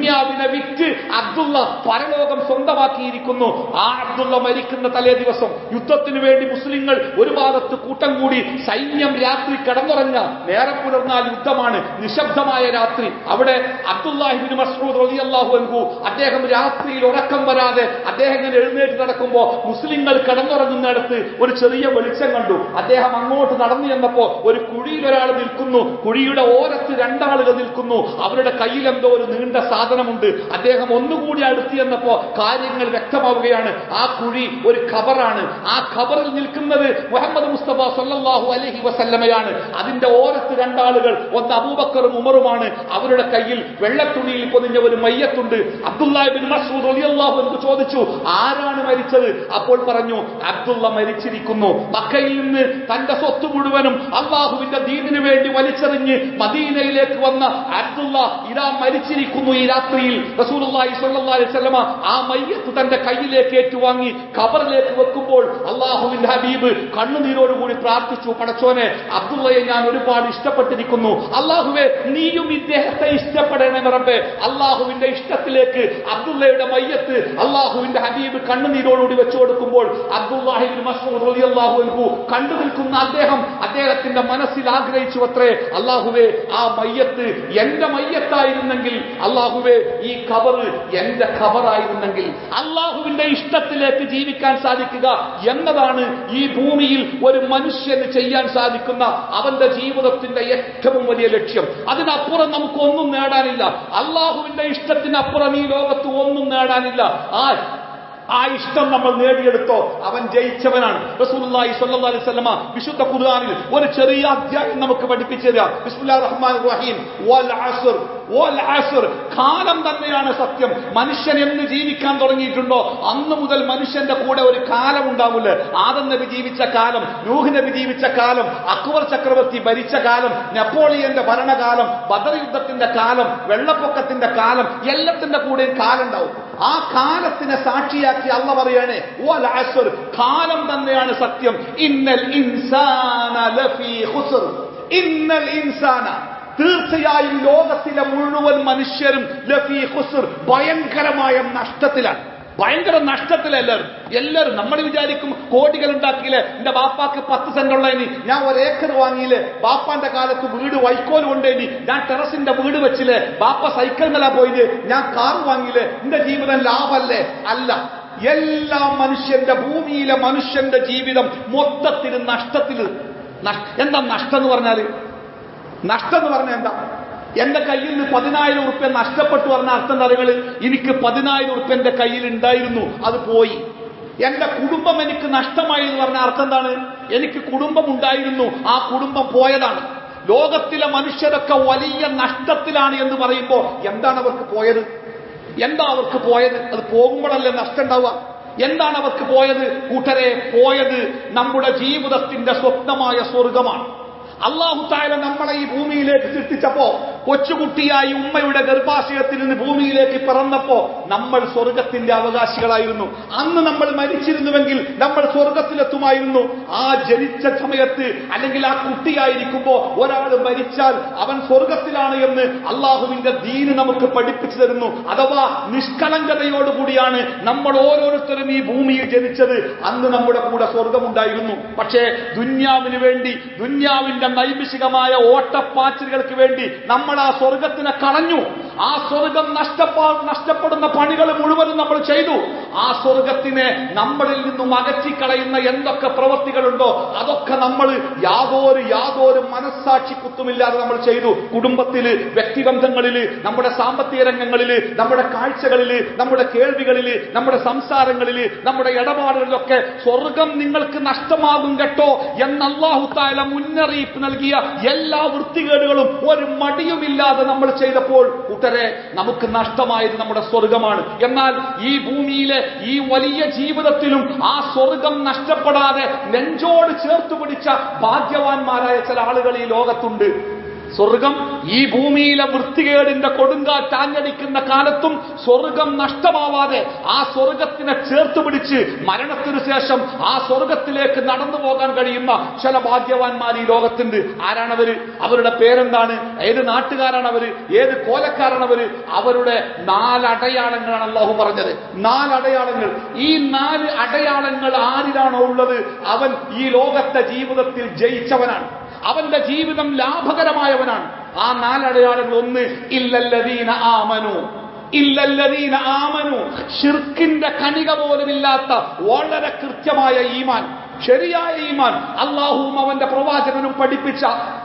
ദുന്യാവിനെ വിറ്റ് അബ്ദുള്ള പരലോകം സ്വന്തമാക്കിയിരിക്കുന്നു ആ അബ്ദുള്ള മരിക്കുന്ന തലേ ദിവസം യുദ്ധത്തിന് വേണ്ടി മുസ്ലിങ്ങൾ ഒരു ഭാഗത്ത് കൂട്ടം കൂടി സൈന്യം രാത്രി കിടന്നുറങ്ങ നേരെ പുലർന്നാൽ യുദ്ധമാണ് നിശബ്ദമായ രാത്രി അവിടെ അബ്ദുല്ലാഹിബിൻ മസ്റൂദ് റളിയല്ലാഹു അൻഹു അദ്ദേഹം രാത്രിയിൽ ഉറക്കം വരാതെ അദ്ദേഹം ഇങ്ങനെ എഴുന്നേറ്റ് നടക്കുമ്പോ മുസ്ലിങ്ങൾ കിടന്നുറങ്ങുന്നിടത്ത് ഒരു ചെറിയ വെളിച്ചം കണ്ടു അദ്ദേഹം അങ്ങോട്ട് നടന്നു ചെന്നപ്പോ ഒരു കുഴിയിൽ ഒരാൾ നിൽക്കുന്നു കുഴിയുടെ ഓരത്ത് രണ്ടാളുകൾ നിൽക്കുന്നു അവരുടെ കയ്യിൽ എന്തോ ഒരു നീണ്ട സാധനമുണ്ട് അദ്ദേഹം ഒന്നുകൂടി അടുത്ത് ചെന്നപ്പോ കാര്യങ്ങൾ വ്യക്തമാവുകയാണ് ആ കുഴി ഒരു ഖബറാണ് ആ ഖബറിൽ നിൽക്കുന്നത് മുഹമ്മദ് മുസ്തഫ സല്ലല്ലാഹു അലൈഹി വസല്ലമയാണ് അതിന്റെ ഓരത്ത് രണ്ടാളുകൾ ഒന്ന് അബൂബക്കറും ഉമറുമാണ് അവരുടെ കയ്യിൽ വെള്ളത്തുണിയിൽ പൊതിഞ്ഞ ഒരു മയ്യത്തുണ്ട് അബ്ദുല്ലാഹിബിൻ മസൂദ് റളിയല്ലാഹു അൻഹു ചോദിച്ചു ആരാണ് മരിച്ചത് അപ്പോൾ പറഞ്ഞു അബ്ദുള്ള മരിച്ചിരിക്കുന്നു മക്കയിൽ നിന്ന് തന്റെ സ്വത്ത് മുഴുവനും അള്ളാഹുവിന്റെ ദീനിനു വേണ്ടി വലിച്ചെറിഞ്ഞ് മദീനയിലേക്ക് വന്ന അബ്ദുള്ള ഇതാ മരിച്ചിരിക്കുന്നു ഈ രാത്രിയിൽ റസൂലുള്ളാഹി സ്വല്ലല്ലാഹു അലൈഹി വസല്ലമ ആ മയ്യത്ത് തന്റെ കയ്യിലേക്ക് ഏറ്റുവാങ്ങി ഖബറിലേക്ക് വെക്കുമ്പോൾ അള്ളാഹുവിന്റെ ഹബീബ് കണ്ണുനീരോടുകൂടി പ്രാർത്ഥിച്ചു പടച്ചോനെ അബ്ദുള്ളയെ ഞാൻ ഒരുപാട് ഇഷ്ടപ്പെട്ടിരിക്കുന്നു അള്ളാഹുവെ നീയും ഇദ്ദേഹത്തെ ഇഷ്ടപ്പെടണേ റബ്ബേ അള്ളാഹുവിന്റെ ഇഷ്ടത്തിലേക്ക് അബ്ദുള്ളയുടെ മയ്യത്ത് അള്ളാഹുവിന്റെ ഹബീബ് കണ്ണുനീരോടുകൂടി വെച്ചു കൊടുക്കുമ്പോൾ അബ്ദുല്ലാഹിബിൻ മസ്ഊദ് റളിയല്ലാഹു അൻഹു കണ്ടു നിൽക്കുന്ന അദ്ദേഹം അദ്ദേഹത്തിന്റെ മനസ്സിൽ ആഗ്രഹിച്ചു അത്രേ അള്ളാഹുവെ ആ മയ്യത്ത് എന്റെ മയ്യത്തായിരുന്നെങ്കിൽ അള്ളാഹുവെ ഈ ഖബറ് എന്റെ ഖബറായിരുന്നെങ്കിൽ അള്ളാഹുവിന്റെ ഇഷ്ടത്തിലേക്ക് ജീവിക്കാൻ സാധിക്കുക എന്നതാണ് ഈ ഭൂമിയിൽ ഒരു മനുഷ്യന് ചെയ്യാൻ സാധിക്കുന്ന അവന്റെ ജീവിതത്തിന്റെ ഏറ്റവും വലിയ ലക്ഷ്യം അതിനപ്പുറം നമുക്ക് ഒന്നും നേടാനില്ല അള്ളാഹുവിന്റെ ഇഷ്ടത്തിനപ്പുറം ഈ ലോകത്ത് ഒന്നും നേടാനില്ല ആ ആ ഇഷ്ടം നമ്മൾ നേടിയെടുത്തോ അവൻ ജയിച്ചവനാണ് റസൂലുള്ളാഹി സ്വല്ലല്ലാഹു അലൈഹി വസല്ലമ വിശുദ്ധ ഖുർആനിൽ ഒരു ചെറിയ അധ്യായം നമുക്ക് പഠിപ്പിച്ചു തരാം ബിസ്മില്ലാഹിർ റഹ്മാനിർ റഹീം വൽ അസ്ർ വൽ അസ്ർ കാലം തന്നെയാണ് സത്യം മനുഷ്യൻ എന്ന് ജീവിക്കാൻ തുടങ്ങിയിട്ടുണ്ടോ അന്ന് മുതൽ മനുഷ്യന്റെ കൂടെ ഒരു കാലം ഉണ്ടാവില്ല ആദം നബി ജീവിച്ച കാലം നൂഹ് നബി ജീവിച്ച കാലം അക്ബർ ചക്രവർത്തി ഭരിച്ച കാലം നെപ്പോളിയന്റെ ഭരണകാലം ബദർ യുദ്ധത്തിന്റെ കാലം വെള്ളപ്പൊക്കത്തിന്റെ കാലം എല്ലാത്തിന്റെ കൂടെയും കാലം ഉണ്ടാവും ആ കാലത്തിനെ സാക്ഷിയാക്കി അല്ല പറയാണ് വൽ അസ്ർ കാലം തന്നെയാണ് സത്യം ഇന്നൽ ഇൻസാന ലഫീ ഖുസ്ർ ഇന്നൽ ഇൻസാന തീർച്ചയായും ലോകത്തിലെ മുഴുവൻ മനുഷ്യരും ലഫീ ഖുസ്ർ ഭയങ്കരമായ നഷ്ടത്തിലാണ് ഭയങ്കര നഷ്ടത്തില എല്ലാവരും എല്ലാവരും നമ്മൾ വിചാരിക്കും കോടികൾ ഉണ്ടാക്കിയില്ലേ എന്റെ ബാപ്പാക്ക് പത്ത് സെന്റ് ഉള്ളതിന് ഞാൻ ഒരു ഏക്കർ വാങ്ങിയില്ലേ ബാപ്പാന്റെ കാലത്ത് വീട് വൈക്കോൽ കൊണ്ടേനി ഞാൻ ടെറസിന്റെ വീട് വെച്ചില്ലേ ബാപ്പ സൈക്കിൾ മേല പോയില്ലേ ഞാൻ കാർ വാങ്ങിയില്ലേ എന്റെ ജീവിതം ലാഭല്ലേ അല്ല എല്ലാ മനുഷ്യന്റെ ഭൂമിയിലെ മനുഷ്യന്റെ ജീവിതം മൊത്തത്തിൽ നഷ്ടത്തിൽ നഷ്- എന്താ നഷ്ടം എന്ന് പറഞ്ഞാല് നഷ്ടം എന്ന് പറഞ്ഞാൽ എന്താ എന്റെ കയ്യിൽ നിന്ന് പതിനായിരം ഉറുപ്പ്യ നഷ്ടപ്പെട്ടു പറഞ്ഞ അർത്ഥം എന്താ നിങ്ങൾ എനിക്ക് പതിനായിരം ഉറുപ്പ്യ എന്റെ കയ്യിൽ ഉണ്ടായിരുന്നു അത് പോയി എന്റെ കുടുംബം എനിക്ക് നഷ്ടമായി എന്ന് പറഞ്ഞ അർത്ഥം എന്താണ് എനിക്ക് കുടുംബം ഉണ്ടായിരുന്നു ആ കുടുംബം പോയതാണ് ലോകത്തിലെ മനുഷ്യരൊക്കെ വലിയ നഷ്ടത്തിലാണ് എന്ന് പറയുമ്പോൾ എന്താണ് അവർക്ക് പോയത് എന്താ അവർക്ക് പോയത് അത് പോകുമ്പോഴല്ലേ നഷ്ടം ഉണ്ടാവുക എന്താണ് അവർക്ക് പോയത് കൂട്ടരെ പോയത് നമ്മുടെ ജീവിതത്തിന്റെ സ്വപ്നമായ സ്വർഗമാണ് അള്ളാഹു താല നമ്മളെ ഈ ഭൂമിയിലേക്ക് സൃഷ്ടിച്ചപ്പോ കൊച്ചുകുട്ടിയായി ഉമ്മയുടെ ഗർഭാശയത്തിൽ നിന്ന് ഭൂമിയിലേക്ക് പിറന്നപ്പോ നമ്മൾ സ്വർഗത്തിന്റെ അവകാശികളായിരുന്നു അന്ന് നമ്മൾ മരിച്ചിരുന്നുവെങ്കിൽ നമ്മൾ സ്വർഗത്തിലെത്തുമായിരുന്നു ആ ജനിച്ച സമയത്ത് അല്ലെങ്കിൽ ആ കുട്ടിയായിരിക്കുമ്പോ ഒരാൾ മരിച്ചാൽ അവൻ സ്വർഗത്തിലാണ് എന്ന് അള്ളാഹുവിന്റെ ദീന് നമുക്ക് പഠിപ്പിച്ചു തരുന്നു അഥവാ നിഷ്കളങ്കതയോടുകൂടിയാണ് നമ്മൾ ഓരോരുത്തരും ഈ ഭൂമിയിൽ ജനിച്ചത് അന്ന് നമ്മുടെ കൂടെ സ്വർഗമുണ്ടായിരുന്നു പക്ഷേ ദുന്യാവിന് വേണ്ടി ദുന്യാവിന്റെ നൈമിഷികമായ ഓട്ടപ്പാച്ചിലുകൾക്ക് വേണ്ടി നമ്മൾ ആ സ്വർഗത്തിനെ കളഞ്ഞു ആ സ്വർഗം നഷ്ടപ്പാ നഷ്ടപ്പെടുന്ന പണികൾ മുഴുവനും നമ്മൾ ചെയ്തു ആ സ്വർഗത്തിനെ നമ്മളിൽ നിന്നും അകറ്റിക്കളയുന്ന എന്തൊക്കെ പ്രവൃത്തികളുണ്ടോ അതൊക്കെ നമ്മൾ യാതൊരു യാതൊരു മനസ്സാക്ഷി കുത്തുമില്ലാതെ നമ്മൾ ചെയ്തു കുടുംബത്തില് വ്യക്തിബന്ധങ്ങളില് നമ്മുടെ സാമ്പത്തിക രംഗങ്ങളില് നമ്മുടെ കാഴ്ചകളില് നമ്മുടെ കേൾവികളില് നമ്മുടെ സംസാരങ്ങളില് നമ്മുടെ ഇടപാടുകളിലൊക്കെ സ്വർഗം നിങ്ങൾക്ക് നഷ്ടമാകും കേട്ടോ എന്ന് അള്ളാഹു താല മുന്നറിയിപ്പ് നൽകിയ എല്ലാ വൃത്തികേടുകളും ഒരു മടിയുമില്ലാതെ നമ്മൾ ചെയ്തപ്പോൾ കൂട്ടരെ നമുക്ക് നഷ്ടമായത് നമ്മുടെ സ്വർഗമാണ് എന്നാൽ ഈ ഭൂമിയിലെ ഈ വലിയ ജീവിതത്തിലും ആ സ്വർഗം നഷ്ടപ്പെടാതെ നെഞ്ചോട് ചേർത്ത് പിടിച്ച ഭാഗ്യവാന്മാരായ ചില ആളുകൾ ഈ ലോകത്തുണ്ട് സ്വർഗം ഈ ഭൂമിയിലെ വൃത്തികേടിന്റെ കൊടുങ്കാറ്റാഞ്ഞടിക്കുന്ന കാലത്തും സ്വർഗം നഷ്ടമാവാതെ ആ സ്വർഗത്തിനെ ചേർത്ത് പിടിച്ച് മരണത്തിനു ശേഷം ആ സ്വർഗത്തിലേക്ക് നടന്നു പോകാൻ കഴിയുന്ന ചില ഭാഗ്യവാന്മാർ ഈ ലോകത്തുണ്ട് ആരാണവര് അവരുടെ പേരെന്താണ് ഏത് നാട്ടുകാരാണ് അവര് ഏത് കോലക്കാരാണ് അവര് അവരുടെ നാലടയാളങ്ങളാണ് അള്ളാഹു പറഞ്ഞത് നാലടയാളങ്ങൾ ഈ നാല് അടയാളങ്ങൾ ആരിലാണോ ഉള്ളത് അവൻ ഈ ലോകത്തെ ജീവിതത്തിൽ ജയിച്ചവനാണ് അവന്റെ ജീവിതം ലാഭകരമായവനാണ് ആ നാലടയാളങ്ങൾ ഒന്ന് ഇല്ലല്ലദീന ആമനു ഇല്ലല്ലദീന ആമനു ഷിർക്കിന്റെ കണിക പോലുമില്ലാത്ത വളരെ കൃത്യമായ ഈമാൻ ശരിയായ ഈമാൻ അള്ളാഹുവും അവന്റെ പ്രവാചകനും പഠിപ്പിച്ച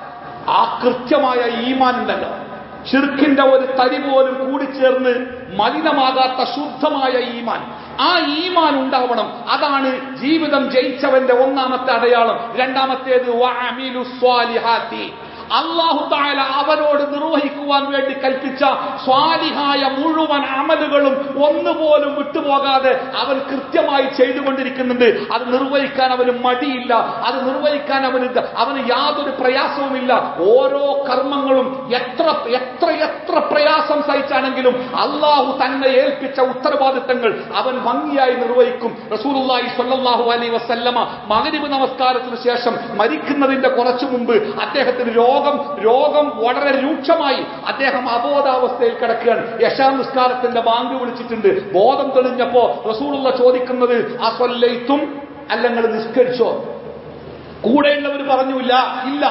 ആ കൃത്യമായ ഈമാൻ ഉണ്ടല്ലോ ഷിർക്കിന്റെ ഒരു തരി പോലും കൂടിച്ചേർന്ന് മലിനമാകാത്ത ശുദ്ധമായ ഈമാൻ ആ ഈമാൻ ഉണ്ടാവണം അതാണ് ജീവിതം ജയിച്ചവന്റെ ഒന്നാമത്തെ അടയാളം രണ്ടാമത്തേത് വഅമിലു സ്വാലിഹാത്തി അള്ളാഹു താല അവരോട് നിർവഹിക്കുവാൻ വേണ്ടി കൽപ്പിച്ച സ്വാലിഹായ മുഴുവൻ അമലുകളും ഒന്നുപോലും വിട്ടുപോകാതെ അവൻ കൃത്യമായി ചെയ്തുകൊണ്ടിരിക്കുന്നുണ്ട് അത് നിർവഹിക്കാൻ അവന് മടിയില്ല അത് നിർവഹിക്കാൻ അവന് അവന് യാതൊരു പ്രയാസവുമില്ല ഓരോ കർമ്മങ്ങളും എത്ര എത്ര എത്ര പ്രയാസം സഹിച്ചാണെങ്കിലും അള്ളാഹു തന്നെ ഏൽപ്പിച്ച ഉത്തരവാദിത്തങ്ങൾ അവൻ ഭംഗിയായി നിർവഹിക്കും റസൂലുള്ളാഹി സ്വല്ലല്ലാഹു അലൈഹി വസല്ലമ മഗ്രിബ് നമസ്കാരത്തിന് ശേഷം മരിക്കുന്നതിന്റെ കുറച്ചു മുമ്പ് അദ്ദേഹത്തിന് രോഗം രോഗം വളരെ രൂക്ഷമായി അദ്ദേഹം അബോധാവസ്ഥയിൽ കിടക്കുകയാണ് യശാ നിസ്കാരത്തിന്റെ ബാങ്ക് വിളിച്ചിട്ടുണ്ട് ബോധം തെളിഞ്ഞപ്പോ റസൂലുള്ള ചോദിക്കുന്നത് ആ സ്വല്ലയിത്തും അല്ലെങ്കിൽ നിസ്കരിച്ചോ കൂടെയുള്ളവർ പറഞ്ഞില്ല ഇല്ല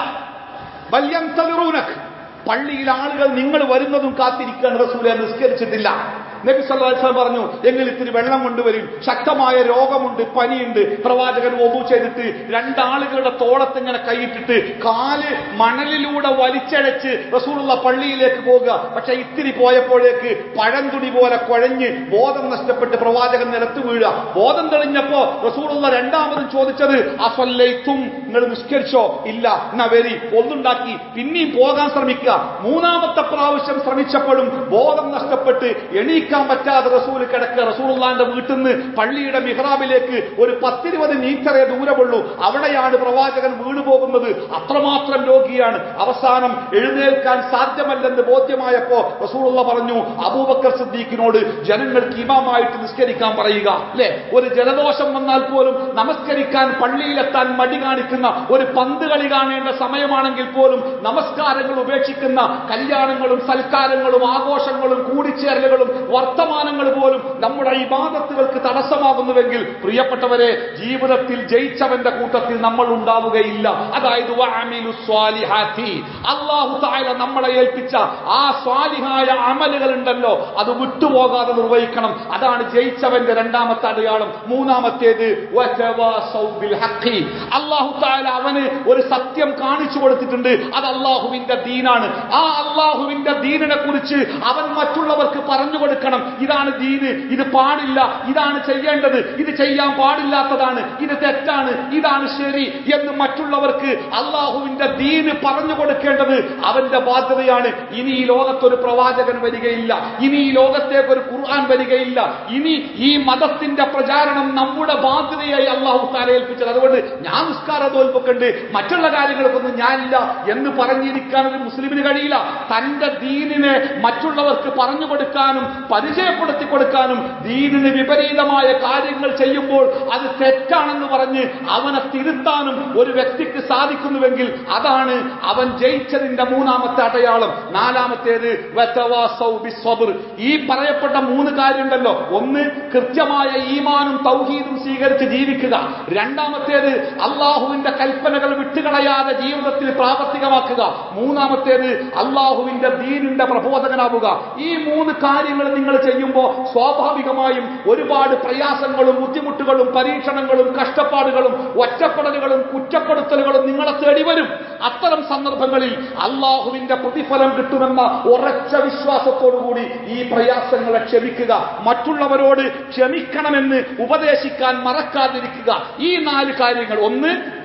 വല്യം തളിറൂനക്ക് പള്ളിയിൽ ആളുകൾ നിങ്ങൾ വരുന്നതും കാത്തിരിക്കാൻ റസൂലെ നിസ്കരിച്ചിട്ടില്ല നബി സല്ലല്ലാഹു അലൈഹി വസല്ലം പറഞ്ഞു എങ്കിൽ ഇത്തിരി വെള്ളം കൊണ്ടുവരും ശക്തമായ രോഗമുണ്ട് പനിയുണ്ട് പ്രവാചകൻ ഒബു ചെയ്തിട്ട് രണ്ടാളുകളുടെ തോളത്ത് ഇങ്ങനെ കൈയിട്ടിട്ട് കാല് മണലിലൂടെ വലിച്ചഴച്ച് റസൂലുള്ള പള്ളിയിലേക്ക് പോകുക പക്ഷെ ഇത്തിരി പോയപ്പോഴേക്ക് പഴംതുണി പോലെ കുഴഞ്ഞ് ബോധം നഷ്ടപ്പെട്ട് പ്രവാചകൻ നിലത്ത് വീഴുക ബോധം തെളിഞ്ഞപ്പോ റസൂലുള്ള രണ്ടാമതും ചോദിച്ചത് അസ്വല്ലൈത്തും നിങ്ങൾ നിസ്കരിച്ചോ ഇല്ല എന്നാ വരി ഒന്നുണ്ടാക്കി പിന്നെയും പോകാൻ ശ്രമിക്കുക മൂന്നാമത്തെ പ്രാവശ്യം ശ്രമിച്ചപ്പോഴും ബോധം നഷ്ടപ്പെട്ട് എണീക്കാൻ പറ്റാതെ റസൂൽ കിടക്കുക റസൂലുള്ളാന്റെ വീട്ടിൽ നിന്ന് പള്ളിയുടെ മിഹ്റാബിലേക്ക് ഒരു പത്തിരുപത് മീറ്ററേ ദൂരമുള്ളൂ അവിടെയാണ് പ്രവാചകൻ വീണു പോകുന്നത് അത്രമാത്രം രോഗിയാണ് അവസാനം എഴുന്നേൽക്കാൻ സാധ്യമല്ലെന്ന് ബോധ്യമായപ്പോ റസൂലുള്ള പറഞ്ഞു അബൂബക്കർ സിദ്ദീഖിനോട് ജനങ്ങൾക്ക് ഇമാമായിട്ട് നിസ്കരിക്കാൻ പറയുക അല്ലെ ഒരു ജലദോഷം വന്നാൽ പോലും നമസ്കരിക്കാൻ പള്ളിയിലെത്താൻ മടി കാണിക്കുന്ന ഒരു പന്ത് കളി കാണേണ്ട സമയമാണെങ്കിൽ പോലും നമസ്കാരങ്ങൾ ഉപേക്ഷിക്കുന്ന കല്യാണങ്ങളും സൽക്കാരങ്ങളും ആഘോഷങ്ങളും കൂടിച്ചേരലുകളും വർത്തമാനങ്ങൾ പോലും നമ്മുടെ ഇബാദത്തുകൾക്ക് തടസ്സമാകുന്നുവെങ്കിൽ പ്രിയപ്പെട്ടവരെ ജീവിതത്തിൽ ജയിച്ചവന്റെ കൂട്ടത്തിൽ നമ്മൾ ഉണ്ടാവുകയില്ല അതായത് വഅമിലു സ്വാലിഹാത്തി. അല്ലാഹു തആല നമ്മളെ ഏൽപ്പിച്ച ആ സ്വാലിഹായ അമലുകൾ ഉണ്ടല്ലോ അത് വിട്ടുപോകാതെ നിർവഹിക്കണം അതാണ് ജയിച്ചവന്റെ രണ്ടാമത്തെ അടയാളം മൂന്നാമത്തേത് വതവാസൗ ബിൽ ഹഖി. അല്ലാഹു തആല അവന് ഒരു സത്യം കാണിച്ചു കൊടുത്തിട്ടുണ്ട് അത് അള്ളാഹുവിന്റെ ദീനാണ് ആ അള്ളാഹുവിന്റെ ദീനിനെ കുറിച്ച് അവൻ മറ്റുള്ളവർക്ക് പറഞ്ഞു കൊടുക്കണം ഇതാണ് ദീന് ഇത് പാടില്ല ഇതാണ് ചെയ്യേണ്ടത് ഇത് ചെയ്യാൻ പാടില്ലാത്തതാണ് ഇത് തെറ്റാണ് ഇതാണ് ശരി എന്ന് മറ്റുള്ളവർക്ക് അള്ളാഹുവിന്റെ ദീന് പറഞ്ഞു കൊടുക്കേണ്ടത് അവന്റെ ബാധ്യതയാണ് ഇനി ഈ ലോകത്തൊരു പ്രവാചകൻ വരികയില്ല ഇനി ഈ ലോകത്തേക്ക് ഒരു ഖുർആൻ വരികയില്ല ഇനി ഈ മതത്തിന്റെ പ്രചാരണം നമ്മുടെ ബാധ്യതയായി അള്ളാഹു താല ഏൽപ്പിച്ചത് അതുകൊണ്ട് ഞാൻ നിസ്കാര തോൽപ്പൊക്കെണ്ട് മറ്റുള്ള കാര്യങ്ങൾക്കൊന്നും ഞാനില്ല എന്ന് പറഞ്ഞിരിക്കാൻ ഒരു മുസ്ലിമിന് കഴിയില്ല തന്റെ ദീനിനെ മറ്റുള്ളവർക്ക് പറഞ്ഞു കൊടുക്കാനും പരിചയപ്പെടുത്തി കൊടുക്കാനും ദീനിന് വിപരീതമായ കാര്യങ്ങൾ ചെയ്യുമ്പോൾ അത് തെറ്റാണെന്ന് പറഞ്ഞ് അവനെ തിരുത്താനും ഒരു വ്യക്തിക്ക് സാധിക്കുന്നുവെങ്കിൽ അതാണ് അവൻ ജയിച്ചതിന്റെ മൂന്നാമത്തെ അടയാളം നാലാമത്തേത് വതവാസൗ ബിസ്സബ്ർ. ഈ പറയപ്പെട്ട മൂന്ന് കാര്യമുണ്ടല്ലോ ഒന്ന് കൃത്യമായ ഈമാനും തൗഹീദും സ്വീകരിച്ച് ജീവിക്കുക രണ്ടാമത്തേത് അള്ളാഹുവിന്റെ കൽപ്പനകൾ വിട്ടുകളയാതെ ജീവിതത്തിൽ പ്രാവർത്തികമാക്കുക മൂന്നാമത്തേത് അള്ളാഹുവിന്റെ ദീനിന്റെ പ്രബോധകനാവുക ഈ മൂന്ന് കാര്യങ്ങൾ നിങ്ങൾ ചെയ്യുമ്പോൾ സ്വാഭാവികമായും ഒരുപാട് പ്രയാസങ്ങളും ബുദ്ധിമുട്ടുകളും പരീക്ഷണങ്ങളും കഷ്ടപ്പാടുകളും ഒറ്റപ്പെടലുകളും കുറ്റപ്പെടുത്തലുകളും നിങ്ങളെ തേടി വരും അത്തരം സന്ദർഭങ്ങളിൽ അള്ളാഹുവിന്റെ പ്രതിഫലം കിട്ടുമെന്ന ഉറച്ച വിശ്വാസത്തോടുകൂടി ഈ പ്രയാസങ്ങളെ ക്ഷമിക്കുക മറ്റുള്ളവരോട് ക്ഷമിക്കണമെന്ന് ഉപദേശിക്കാൻ മറക്കാതിരിക്കുക ഈ നാല് കാര്യങ്ങൾ ഒന്ന്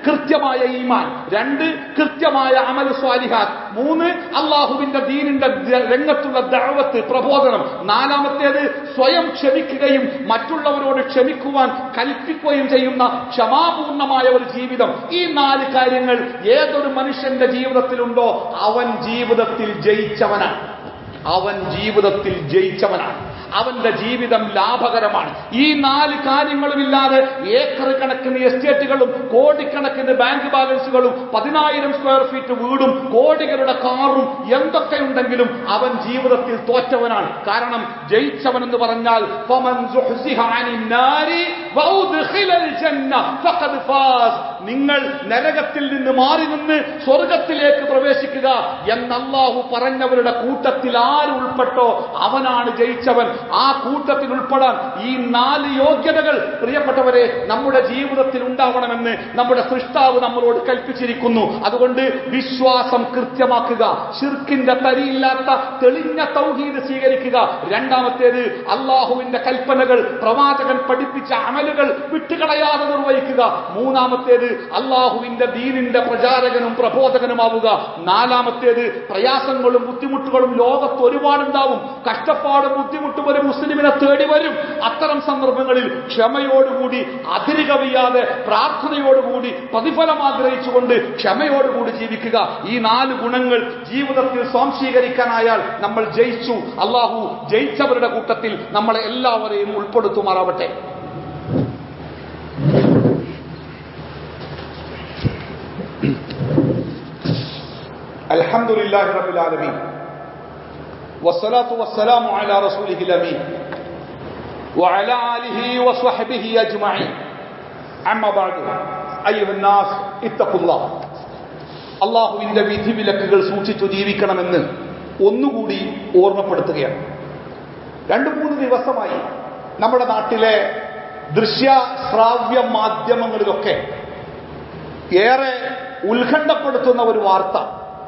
കൃത്യമായ ഈമാൻ രണ്ട് കൃത്യമായ അമൽ സ്വാലിഹാത്ത് മൂന്ന് അള്ളാഹുവിന്റെ ദീനിന്റെ ദ- രംഗത്തുള്ള ദഅവത്ത് പ്രബോധനം നാലാമത്തേത് സ്വയം ക്ഷമിക്കുകയും മറ്റുള്ളവരോട് ക്ഷമിക്കുവാൻ കൽപ്പിക്കുകയും ചെയ്യുന്ന ക്ഷമാപൂർണമായ ഒരു ജീവിതം ഈ നാല് കാര്യങ്ങൾ ഏതൊരു മനുഷ്യന്റെ ജീവിതത്തിലുണ്ടോ അവൻ ജീവിതത്തിൽ ജയിച്ചവനാണ് അവൻ ജീവിതത്തിൽ ജയിച്ചവനാണ് അവന്റെ ജീവിതം ലാഭകരമാണ് ഈ നാല് കാര്യങ്ങളുമില്ലാതെ ഏക്കർ കണക്കിന് എസ്റ്റേറ്റുകളും കോടിക്കണക്കിന് ബാങ്ക് ബാലൻസുകളും പതിനായിരം സ്ക്വയർ ഫീറ്റ് വീടും കോടികളുടെ കാറും എന്തൊക്കെയുണ്ടെങ്കിലും അവൻ ജീവിതത്തിൽ തോറ്റവനാണ് കാരണം ജയിച്ചവൻ എന്ന് പറഞ്ഞാൽ ഫമൻ സുഹ്സിഹ അനിൻ നാരി വഉദ്ഖിലൽ ജന്ന ഫഖദ് ഫാസ് നിങ്ങൾ നരകത്തിൽ നിന്ന് മാറി നിന്ന് സ്വർഗത്തിലേക്ക് പ്രവേശിക്കുക എന്ന് അല്ലാഹു പറഞ്ഞവരുടെ കൂട്ടത്തിൽ ആര് ഉൾപ്പെട്ടോ അവനാണ് ജയിച്ചവൻ ആ കൂട്ടത്തിൽ ഉൾപ്പെടാൻ ഈ നാല് യോഗ്യതകൾ പ്രിയപ്പെട്ടവരെ നമ്മുടെ ജീവിതത്തിൽ ഉണ്ടാവണമെന്ന് നമ്മുടെ സൃഷ്ടാവ് നമ്മളോട് കൽപ്പിച്ചിരിക്കുന്നു അതുകൊണ്ട് വിശ്വാസം കൃത്യമാക്കുക ഷിർക്കിന്റെ തരിയില്ലാത്ത തെളിഞ്ഞ തൗഹീദ് സ്വീകരിക്കുക രണ്ടാമത്തേത് അള്ളാഹുവിന്റെ കൽപ്പനകൾ പ്രവാചകൻ പഠിപ്പിച്ച അമലുകൾ വിട്ടുകളയാതെ നിർവഹിക്കുക മൂന്നാമത്തേത് അള്ളാഹുവിന്റെ ദീനിന്റെ പ്രചാരകനും പ്രബോധകനുമാവുക നാലാമത്തേത് പ്രയാസങ്ങളും ബുദ്ധിമുട്ടുകളും ലോകത്ത് ഒരുപാടുണ്ടാവും കഷ്ടപ്പാടും ബുദ്ധിമുട്ടും ഒരു മുസ്ലിമിനെ തേടി വരും അത്തരം സന്ദർഭങ്ങളിൽ ക്ഷമയോടുകൂടി അതിരുകവിയാതെ പ്രാർത്ഥനയോടുകൂടി പ്രതിഫലം ആഗ്രഹിച്ചുകൊണ്ട് ക്ഷമയോടുകൂടി ജീവിക്കുക ഈ നാല് ഗുണങ്ങൾ ജീവിതത്തിൽ സ്വാംശീകരിക്കാനായാൽ നമ്മൾ ജയിച്ചു അള്ളാഹു ജയിച്ചവരുടെ കൂട്ടത്തിൽ നമ്മളെ എല്ലാവരെയും ഉൾപ്പെടുത്തുമാറാവട്ടെ الحمد لله رب العالمين والصلاة والسلام على رسوله الأمين وعلى آله وصحبه أجمعين أما بعد أيها الناس اتقوا الله അള്ളാഹുവിന്റെ വിധി വിലക്കുകൾ സൂക്ഷിച്ചു ജീവിക്കണമെന്ന് ഒന്നുകൂടി ഓർമ്മപ്പെടുത്തുകയാണ് രണ്ടു മൂന്ന് ദിവസമായി നമ്മുടെ നാട്ടിലെ ദൃശ്യ ശ്രാവ്യ മാധ്യമങ്ങളിലൊക്കെ ഏറെ ഉത്കണ്ഠപ്പെടുത്തുന്ന ഒരു വാർത്ത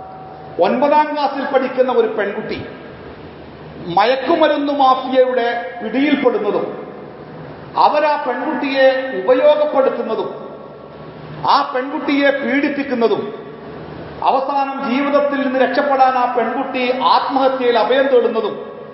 ഒൻപതാം ക്ലാസ്സിൽ പഠിക്കുന്ന ഒരു പെൺകുട്ടി മയക്കുമരുന്ന് മാഫിയയുടെ പിടിയിൽപ്പെടുന്നതും അവരാ പെൺകുട്ടിയെ ഉപയോഗപ്പെടുത്തുന്നതും ആ പെൺകുട്ടിയെ പീഡിപ്പിക്കുന്നതും അവസാനം ജീവിതത്തിൽ നിന്ന് രക്ഷപ്പെടാൻ ആ പെൺകുട്ടി ആത്മഹത്യയിൽ അഭയം തേടുന്നതും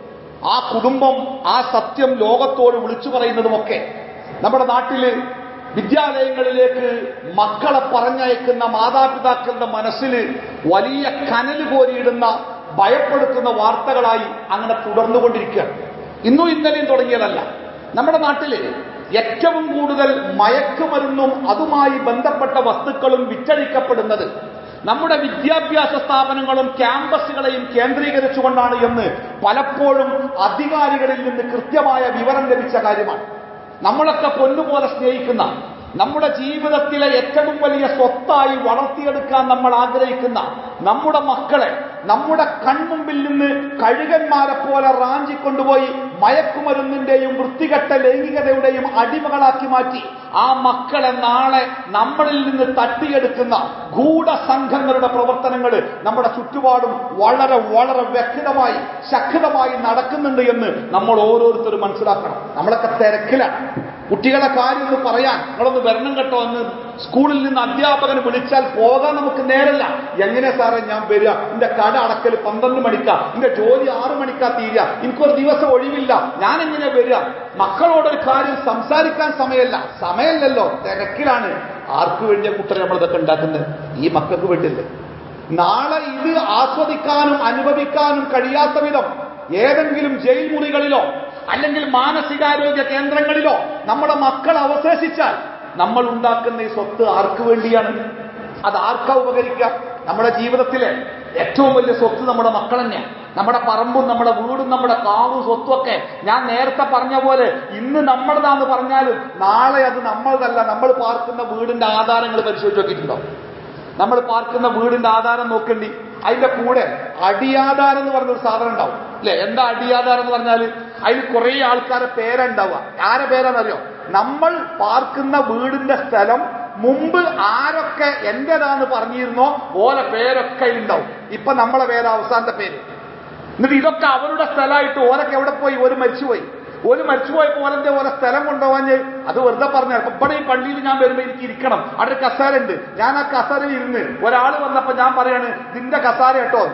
ആ കുടുംബം ആ സത്യം ലോകത്തോട് വിളിച്ചു പറയുന്നതുമൊക്കെ നമ്മുടെ നാട്ടില് വിദ്യാലയങ്ങളിലേക്ക് മക്കളെ പറഞ്ഞയക്കുന്ന മാതാപിതാക്കളുടെ മനസ്സിൽ വലിയ കനല് കോരിയിടുന്ന ഭയപ്പെടുത്തുന്ന വാർത്തകളായി അങ്ങനെ തുടർന്നുകൊണ്ടിരിക്കുകയാണ് ഇന്നും ഇന്നലെയും തുടങ്ങിയതല്ല നമ്മുടെ നാട്ടില് ഏറ്റവും കൂടുതൽ മയക്കുമരുന്നും അതുമായി ബന്ധപ്പെട്ട വസ്തുക്കളും വിറ്റഴിക്കപ്പെടുന്നത് നമ്മുടെ വിദ്യാഭ്യാസ സ്ഥാപനങ്ങളും ക്യാമ്പസുകളെയും കേന്ദ്രീകരിച്ചുകൊണ്ടാണ് എന്ന് പലപ്പോഴും അധികാരികളിൽ നിന്ന് കൃത്യമായ വിവരം ലഭിച്ച കാര്യമാണ് നമ്മളൊക്കെ പൊന്നുപോലെ സ്നേഹിക്കുന്ന നമ്മുടെ ജീവിതത്തിലെ ഏറ്റവും വലിയ സ്വത്തായി വളർത്തിയെടുക്കാൻ നമ്മൾ ആഗ്രഹിക്കുന്ന നമ്മുടെ മക്കളെ നമ്മുടെ കൺമുമ്പിൽ നിന്ന് കഴുകന്മാരെ പോലെ റാഞ്ചിക്കൊണ്ടുപോയി മയക്കുമരുന്നിന്റെയും വൃത്തികെട്ട ലൈംഗികതയുടെയും അടിമകളാക്കി മാറ്റി ആ മക്കളെ നാളെ നമ്മളിൽ നിന്ന് തട്ടിയെടുക്കുന്ന ഗൂഢസംഘങ്ങളുടെ പ്രവർത്തനങ്ങൾ നമ്മുടെ ചുറ്റുപാടും വളരെ വളരെ വ്യക്തമായി ശക്തമായി നടക്കുന്നുണ്ട് എന്ന് നമ്മൾ ഓരോരുത്തരും മനസ്സിലാക്കണം നമ്മളൊക്കെ തിരക്കിലാണ് കുട്ടികളെ കാര്യം ഒന്ന് പറയാൻ നിങ്ങളൊന്ന് വരണം കേട്ടോ എന്ന് സ്കൂളിൽ നിന്ന് അധ്യാപകന് വിളിച്ചാൽ പോകാൻ നമുക്ക് നേരല്ല എങ്ങനെ സാറേ ഞാൻ വരിക എന്റെ കട അടക്കൽ പന്ത്രണ്ട് മണിക്കാ എന്റെ ജോലി ആറു മണിക്കാ തീരുക എനിക്കൊരു ദിവസം ഒഴിവില്ല ഞാൻ എങ്ങനെ വരിക മക്കളോടൊരു കാര്യം സംസാരിക്കാൻ സമയമല്ല സമയമല്ലല്ലോ തിരക്കിലാണ് ആർക്ക് വേണ്ടിയ കുട്ടരെ നമ്മളിതൊക്കെ ഉണ്ടാക്കുന്നത് ഈ മക്കൾക്ക് വേണ്ടിയല്ലേ നാളെ ഇത് ആസ്വദിക്കാനും അനുഭവിക്കാനും കഴിയാത്ത വിധം ഏതെങ്കിലും ജയിൽ മുറികളിലോ അല്ലെങ്കിൽ മാനസികാരോഗ്യ കേന്ദ്രങ്ങളിലോ നമ്മുടെ മക്കൾ അവശേഷിച്ചാൽ നമ്മൾ ഉണ്ടാക്കുന്ന ഈ സ്വത്ത് ആർക്ക് വേണ്ടിയാണ് അത് ആർക്കാ ഉപകരിക്കുക നമ്മുടെ ജീവിതത്തിലെ ഏറ്റവും വലിയ സ്വത്ത് നമ്മുടെ മക്കൾ തന്നെയാണ് നമ്മുടെ പറമ്പും നമ്മുടെ വീടും നമ്മുടെ കാവും സ്വത്തും ഒക്കെ ഞാൻ നേരത്തെ പറഞ്ഞ പോലെ ഇന്ന് നമ്മുടേതാന്ന് പറഞ്ഞാലും നാളെ അത് നമ്മളതല്ല നമ്മൾ പാർക്കുന്ന വീടിന്റെ ആധാരങ്ങൾ പരിശോധിച്ച് നോക്കിയിട്ടുണ്ടോ നമ്മൾ പാർക്കുന്ന വീടിന്റെ ആധാരം നോക്കേണ്ടി അതിന്റെ കൂടെ അടിയാധാരം എന്ന് പറഞ്ഞൊരു സാധനം ഉണ്ടാവും അല്ലെ എന്താ അടിയാധാരം എന്ന് പറഞ്ഞാൽ അതിൽ കുറെ ആൾക്കാരെ പേരുണ്ടാവുക ആരെ പേരാണെന്നറിയോ നമ്മൾ പാർക്കുന്ന വീടിന്റെ സ്ഥലം മുമ്പ് ആരൊക്കെ എന്റേതാന്ന് പറഞ്ഞിരുന്നോ ഓലെ പേരൊക്കെ ഉണ്ടാവും ഇപ്പൊ നമ്മളെ പേര് അവസാനത്തെ പേര് എന്നിട്ട് ഇതൊക്കെ അവരുടെ സ്ഥലമായിട്ട് ഓരൊക്കെ എവിടെ പോയി ഒരു മരിച്ചുപോയി ഒരു മരിച്ചുപോയ പോലന്റെ പോലെ സ്ഥലം കൊണ്ടുപോകാൻ അത് വെറുതെ പറഞ്ഞു ഇവിടെ ഈ പള്ളിയിൽ ഞാൻ വരുമ്പോ എനിക്ക് ഇരിക്കണം അവിടെ ഒരു കസാര ഉണ്ട് ഞാൻ ആ കസാരയിൽ ഇരുന്ന് ഒരാൾ വന്നപ്പോ ഞാൻ പറയാണ് നിന്റെ കസാര കേട്ടോ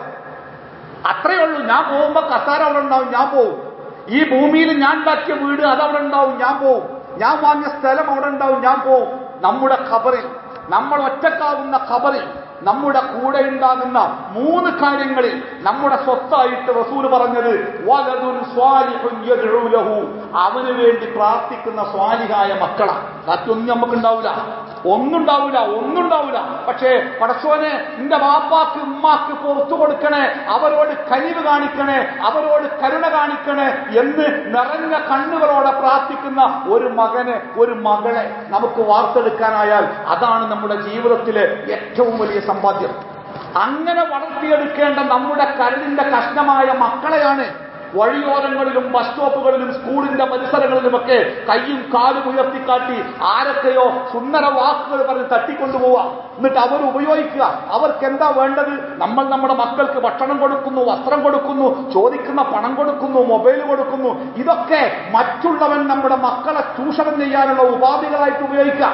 അത്രയേ ഉള്ളൂ ഞാൻ പോകുമ്പോ കസാര അവിടെ ഉണ്ടാവും ഞാൻ പോവും ഈ ഭൂമിയിൽ ഞാൻ ഉണ്ടാക്കിയ വീട് അത് അവിടെ ഉണ്ടാവും ഞാൻ പോവും ഞാൻ വാങ്ങിയ സ്ഥലം അവിടെ ഉണ്ടാവും ഞാൻ പോവും നമ്മുടെ ഖബറിൽ നമ്മൾ ഒറ്റക്കാവുന്ന ഖബറിൽ നമ്മുടെ കൂടെ ഉണ്ടാകുന്ന മൂന്ന് കാര്യങ്ങളിൽ നമ്മുടെ സ്വത്തായിട്ട് റസൂൽ പറഞ്ഞത് വലതുൻ സ്വാലിഹുൻ യദ്ഉ ലഹു അവന് വേണ്ടി പ്രാർത്ഥിക്കുന്ന സ്വാലിഹായ മക്കളാണ് ബാക്കിയൊന്നും നമുക്ക് ഉണ്ടാവില്ല ഒന്നുണ്ടാവില്ല ഒന്നുണ്ടാവില്ല പക്ഷേ പടച്ചോനെ നിന്റെ വാപ്പാക്ക് ഉമ്മാക്ക് പുറത്തു കൊടുക്കണേ അവരോട് കനിവ് കാണിക്കണേ അവരോട് കരുണ കാണിക്കണേ എന്ന് നിറഞ്ഞ കണ്ണുകളോടെ പ്രാർത്ഥിക്കുന്ന ഒരു മകനെ ഒരു മകളെ നമുക്ക് വാർത്തെടുക്കാനായാൽ അതാണ് നമ്മുടെ ജീവിതത്തിലെ ഏറ്റവും വലിയ സമ്പാദ്യം അങ്ങനെ വളർത്തിയെടുക്കേണ്ട നമ്മുടെ കരുതിന്റെ കഷ്ണമായ മക്കളെയാണ് വഴിയോരങ്ങളിലും ബസ് സ്റ്റോപ്പുകളിലും സ്കൂളിന്റെ പരിസരങ്ങളിലുമൊക്കെ കൈയും കാലും ഉയർത്തിക്കാട്ടി ആരൊക്കെയോ സുന്ദര വാക്കുകൾ പറഞ്ഞ് തട്ടിക്കൊണ്ടുപോവുക എന്നിട്ട് അവർ ഉപയോഗിക്കുക അവർക്ക് എന്താ വേണ്ടത് നമ്മൾ നമ്മുടെ മക്കൾക്ക് ഭക്ഷണം കൊടുക്കുന്നു വസ്ത്രം കൊടുക്കുന്നു ചോദിക്കുന്ന പണം കൊടുക്കുന്നു മൊബൈൽ കൊടുക്കുന്നു ഇതൊക്കെ മറ്റുള്ളവൻ നമ്മുടെ മക്കളെ ചൂഷണം ചെയ്യാനുള്ള ഉപാധികളായിട്ട് ഉപയോഗിക്കാം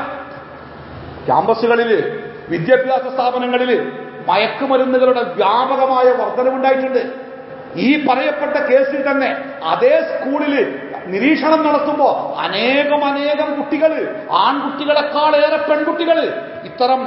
ക്യാമ്പസുകളില് വിദ്യാഭ്യാസ സ്ഥാപനങ്ങളില് മയക്കുമരുന്നുകളുടെ വ്യാപകമായ വർധനവുണ്ടായിട്ടുണ്ട് ഈ പറയപ്പെട്ട കേസിൽ തന്നെ അതേ സ്കൂളില് നിരീക്ഷണം നടത്തുമ്പോ അനേകം അനേകം കുട്ടികള് ആൺകുട്ടികളെക്കാളേറെ പെൺകുട്ടികള് ഇത്തരം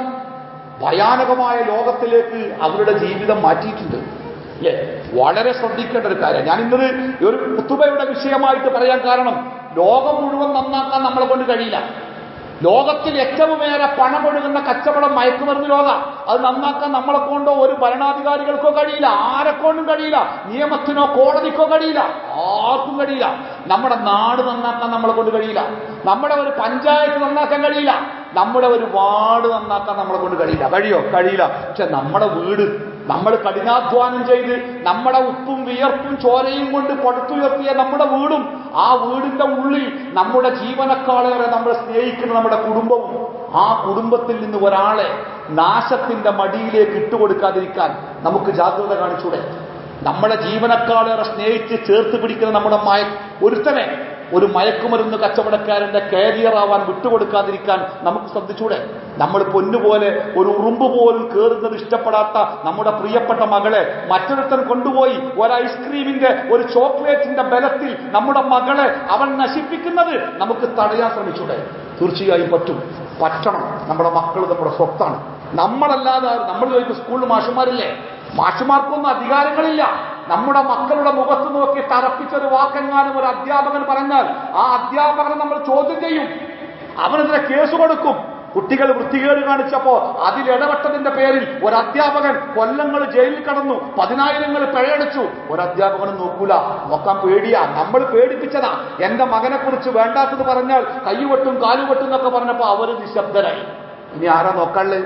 ഭയാനകമായ ലോകത്തിലേക്ക് അവരുടെ ജീവിതം മാറ്റിയിട്ടുണ്ട് അല്ലേ വളരെ ശ്രദ്ധിക്കേണ്ട ഒരു കാര്യം ഞാൻ ഇന്നത് ഒരു കുത്തുബയുടെ വിഷയമായിട്ട് പറയാൻ കാരണം ലോകം മുഴുവൻ നന്നാക്കാൻ നമ്മളെ കൊണ്ട് കഴിയില്ല ലോകത്തിൽ ഏറ്റവുമേറെ പണമൊഴുകുന്ന കച്ചവടം മയക്കുമരുന്ന് ലോക അത് നന്നാക്കാൻ നമ്മളെ കൊണ്ടോ ഒരു ഭരണാധികാരികൾക്കോ കഴിയില്ല ആരെക്കൊണ്ടും കഴിയില്ല നിയമത്തിനോ കോടതിക്കോ കഴിയില്ല ആർക്കും കഴിയില്ല നമ്മുടെ നാട് നന്നാക്കാൻ നമ്മളെ കൊണ്ട് കഴിയില്ല നമ്മുടെ ഒരു പഞ്ചായത്ത് നന്നാക്കാൻ കഴിയില്ല നമ്മുടെ ഒരു വാർഡ് നന്നാക്കാൻ നമ്മളെ കൊണ്ട് കഴിയില്ല കഴിയോ കഴിയില്ല പക്ഷെ നമ്മുടെ വീട് നമ്മൾ കഠിനാധ്വാനം ചെയ്ത് നമ്മുടെ ഉപ്പും വിയർപ്പും ചോരയും കൊണ്ട് പടുത്തുയർത്തിയ നമ്മുടെ വീടും ആ വീടിന്റെ ഉള്ളിൽ നമ്മുടെ ജീവനക്കാളേറെ നമ്മൾ സ്നേഹിക്കുന്ന നമ്മുടെ കുടുംബവും ആ കുടുംബത്തിൽ നിന്ന് ഒരാളെ നാശത്തിന്റെ മടിയിലേക്ക് ഇട്ടുകൊടുക്കാതിരിക്കാൻ നമുക്ക് ജാഗ്രത കാണിച്ചൂടെ നമ്മളെ ജീവനക്കാളേറെ സ്നേഹിച്ച് ചേർത്ത് പിടിക്കുന്ന നമ്മുടെ മയ ഒരുത്തനെ ഒരു മയക്കുമരുന്ന് കച്ചവടക്കാരന്റെ കാരിയർ ആവാൻ വിട്ടുകൊടുക്കാതിരിക്കാൻ നമുക്ക് ശ്രദ്ധിച്ചൂടെ നമ്മൾ പൊന്നുപോലെ ഒരു ഉറുമ്പ് പോലും കേറുന്നത് ഇഷ്ടപ്പെടാത്ത നമ്മുടെ പ്രിയപ്പെട്ട മകളെ മറ്റൊരുത്തൻ കൊണ്ടുപോയി ഒരു ഐസ്ക്രീമിന്റെ ഒരു ചോക്ലേറ്റിന്റെ ബലത്തിൽ നമ്മുടെ മകളെ അവൻ നശിപ്പിക്കുന്നത് നമുക്ക് തടയാൻ ശ്രമിച്ചൂടെ തീർച്ചയായും പറ്റും പറ്റണം നമ്മുടെ മക്കൾ നമ്മുടെ സ്വത്താണ് നമ്മളല്ലാതെ നമ്മൾ ചോദിക്കും സ്കൂളിൽ മാഷുമാരില്ലേ മാഷുമാർക്കൊന്നും അധികാരങ്ങളില്ല നമ്മുടെ മക്കളുടെ മുഖത്ത് നോക്കി തറപ്പിച്ചൊരു വാക്കെങ്ങാനും ഒരു അധ്യാപകൻ പറഞ്ഞാൽ ആ അധ്യാപകനെ നമ്മൾ ചോദ്യം ചെയ്യും അവനെതിരെ കേസ് കൊടുക്കും കുട്ടികൾ വൃത്തികേട് കാണിച്ചപ്പോ അതിലിടപെട്ടതിന്റെ പേരിൽ ഒരു അധ്യാപകൻ കൊല്ലങ്ങൾ ജയിലിൽ കടന്നു പതിനായിരങ്ങൾ പിഴയടച്ചു ഒരു അധ്യാപകനും നോക്കൂല നോക്കാൻ പേടിയാ നമ്മൾ പേടിപ്പിച്ചതാ എന്റെ മകനെ കുറിച്ച് വേണ്ടാത്തത് പറഞ്ഞാൽ കൈവെട്ടും കാലുവെട്ടും എന്നൊക്കെ പറഞ്ഞപ്പോ അവര് നിശബ്ദരായി ഇനി ആരാ നോക്കാള്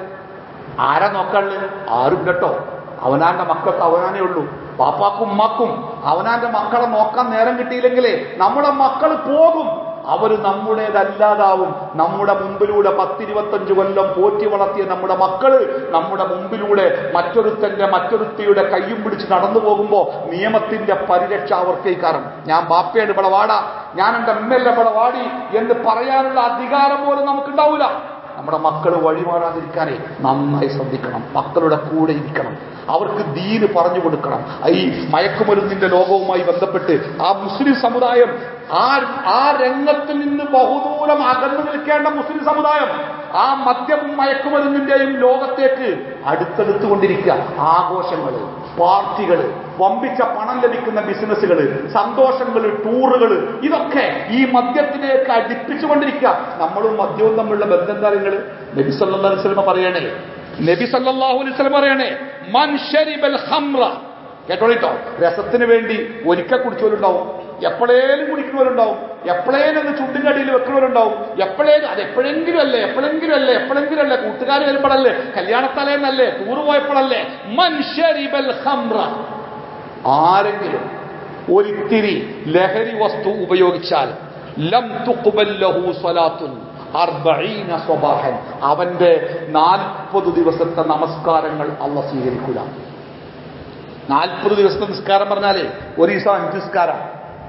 ആരാ നോക്കാള് ആരും കേട്ടോ അവനാന്റെ മക്കൾക്ക് അവനാനേ ഉള്ളൂ പാപ്പാക്കും ഉമ്മാക്കും അവനാന്റെ മക്കളെ നോക്കാൻ നേരം കിട്ടിയില്ലെങ്കിലേ നമ്മുടെ മക്കൾ പോകും അവര് നമ്മുടേതല്ലാതാവും നമ്മുടെ മുമ്പിലൂടെ പത്തിരുപത്തഞ്ച് കൊല്ലം പോറ്റി വളർത്തിയ നമ്മുടെ മക്കള് നമ്മുടെ മുമ്പിലൂടെ മറ്റൊരുത്തന്റെ മറ്റൊരുത്തിയുടെ കയ്യും പിടിച്ച് നടന്നു പോകുമ്പോ നിയമത്തിന്റെ പരിരക്ഷ അവർക്ക് കാരണം ഞാൻ ബാപ്പയുടെ ഇവിടെ വാടാ ഞാൻ എന്റെ അമ്മയുടെ ഇവിടെ വാടി എന്ന് പറയാനുള്ള അധികാരം പോലും നമുക്കുണ്ടാവില്ല നമ്മുടെ മക്കൾ വഴിമാറാതിരിക്കാനേ നന്നായി ശ്രദ്ധിക്കണം മക്കളുടെ കൂടെ ഇരിക്കണം അവർക്ക് ദീന് പറഞ്ഞു കൊടുക്കണം ഈ മയക്കുമരുന്നിന്റെ ലോകവുമായി ബന്ധപ്പെട്ട് ആ മുസ്ലിം സമുദായം ആ ആ രംഗത്തിൽ നിന്ന് ബഹുദൂരം അകന്നു നിൽക്കേണ്ട മുസ്ലിം സമുദായം ആ മദ്യവും മയക്കുമരുന്നിന്റെയും ലോകത്തേക്ക് അടുത്തടുത്ത് കൊണ്ടിരിക്കുക ആഘോഷങ്ങള് പാർട്ടികള് വമ്പിച്ച പണം ലഭിക്കുന്ന ബിസിനസ്സുകള് സന്തോഷങ്ങള് ടൂറുകള് ഇതൊക്കെ ഈ മദ്യത്തിലേക്ക് അടുപ്പിച്ചുകൊണ്ടിരിക്കുക നമ്മളും മദ്യവും തമ്മിലുള്ള ബന്ധം കാര്യങ്ങള് നബി സല്ലല്ലാഹു അലൈഹി വസല്ലം പറയണേ നബി സല്ലല്ലാഹു അലൈഹി വസല്ലം പറയണേ മൻ ശരിബൽ ഖംറ കേട്ടോളിട്ടോ രസത്തിന് വേണ്ടി ഒരിക്കൽ കുടിച്ചവരുണ്ടാവും എപ്പോഴേലും കുടിക്കുന്നവരുണ്ടാവും എപ്പോഴേലും ഒന്ന് ചുണ്ടിനടിയിൽ വെക്കുന്നവരുണ്ടാവും എപ്പോഴേലും അത് എപ്പോഴെങ്കിലും അല്ലേ എപ്പോഴെങ്കിലും അല്ലേ എപ്പോഴെങ്കിലും അല്ലേ കൂട്ടുകാർ വരുമ്പോഴല്ലേ കല്യാണത്തലേന്നല്ലേ ടൂറ് പോയപ്പോഴല്ലേ മനുഷ്യരിബൽ ഹംറ ആരെങ്കിലും ഒരിത്തിരി ലഹരി വസ്തു ഉപയോഗിച്ചാൽ ലം തുഖ്ബൽ ലഹു സ്വലാത്തുൻ അർബഈന സ്വബാഹൻ അവന്റെ നാൽപ്പത് ദിവസത്തെ നമസ്കാരങ്ങൾ അല്ല സ്വീകരിക്കൂല നാൽപ്പത് ദിവസത്തെ നിസ്കാരം പറഞ്ഞാലേ ഒരു ദിവസം അഞ്ച് നിസ്കാരം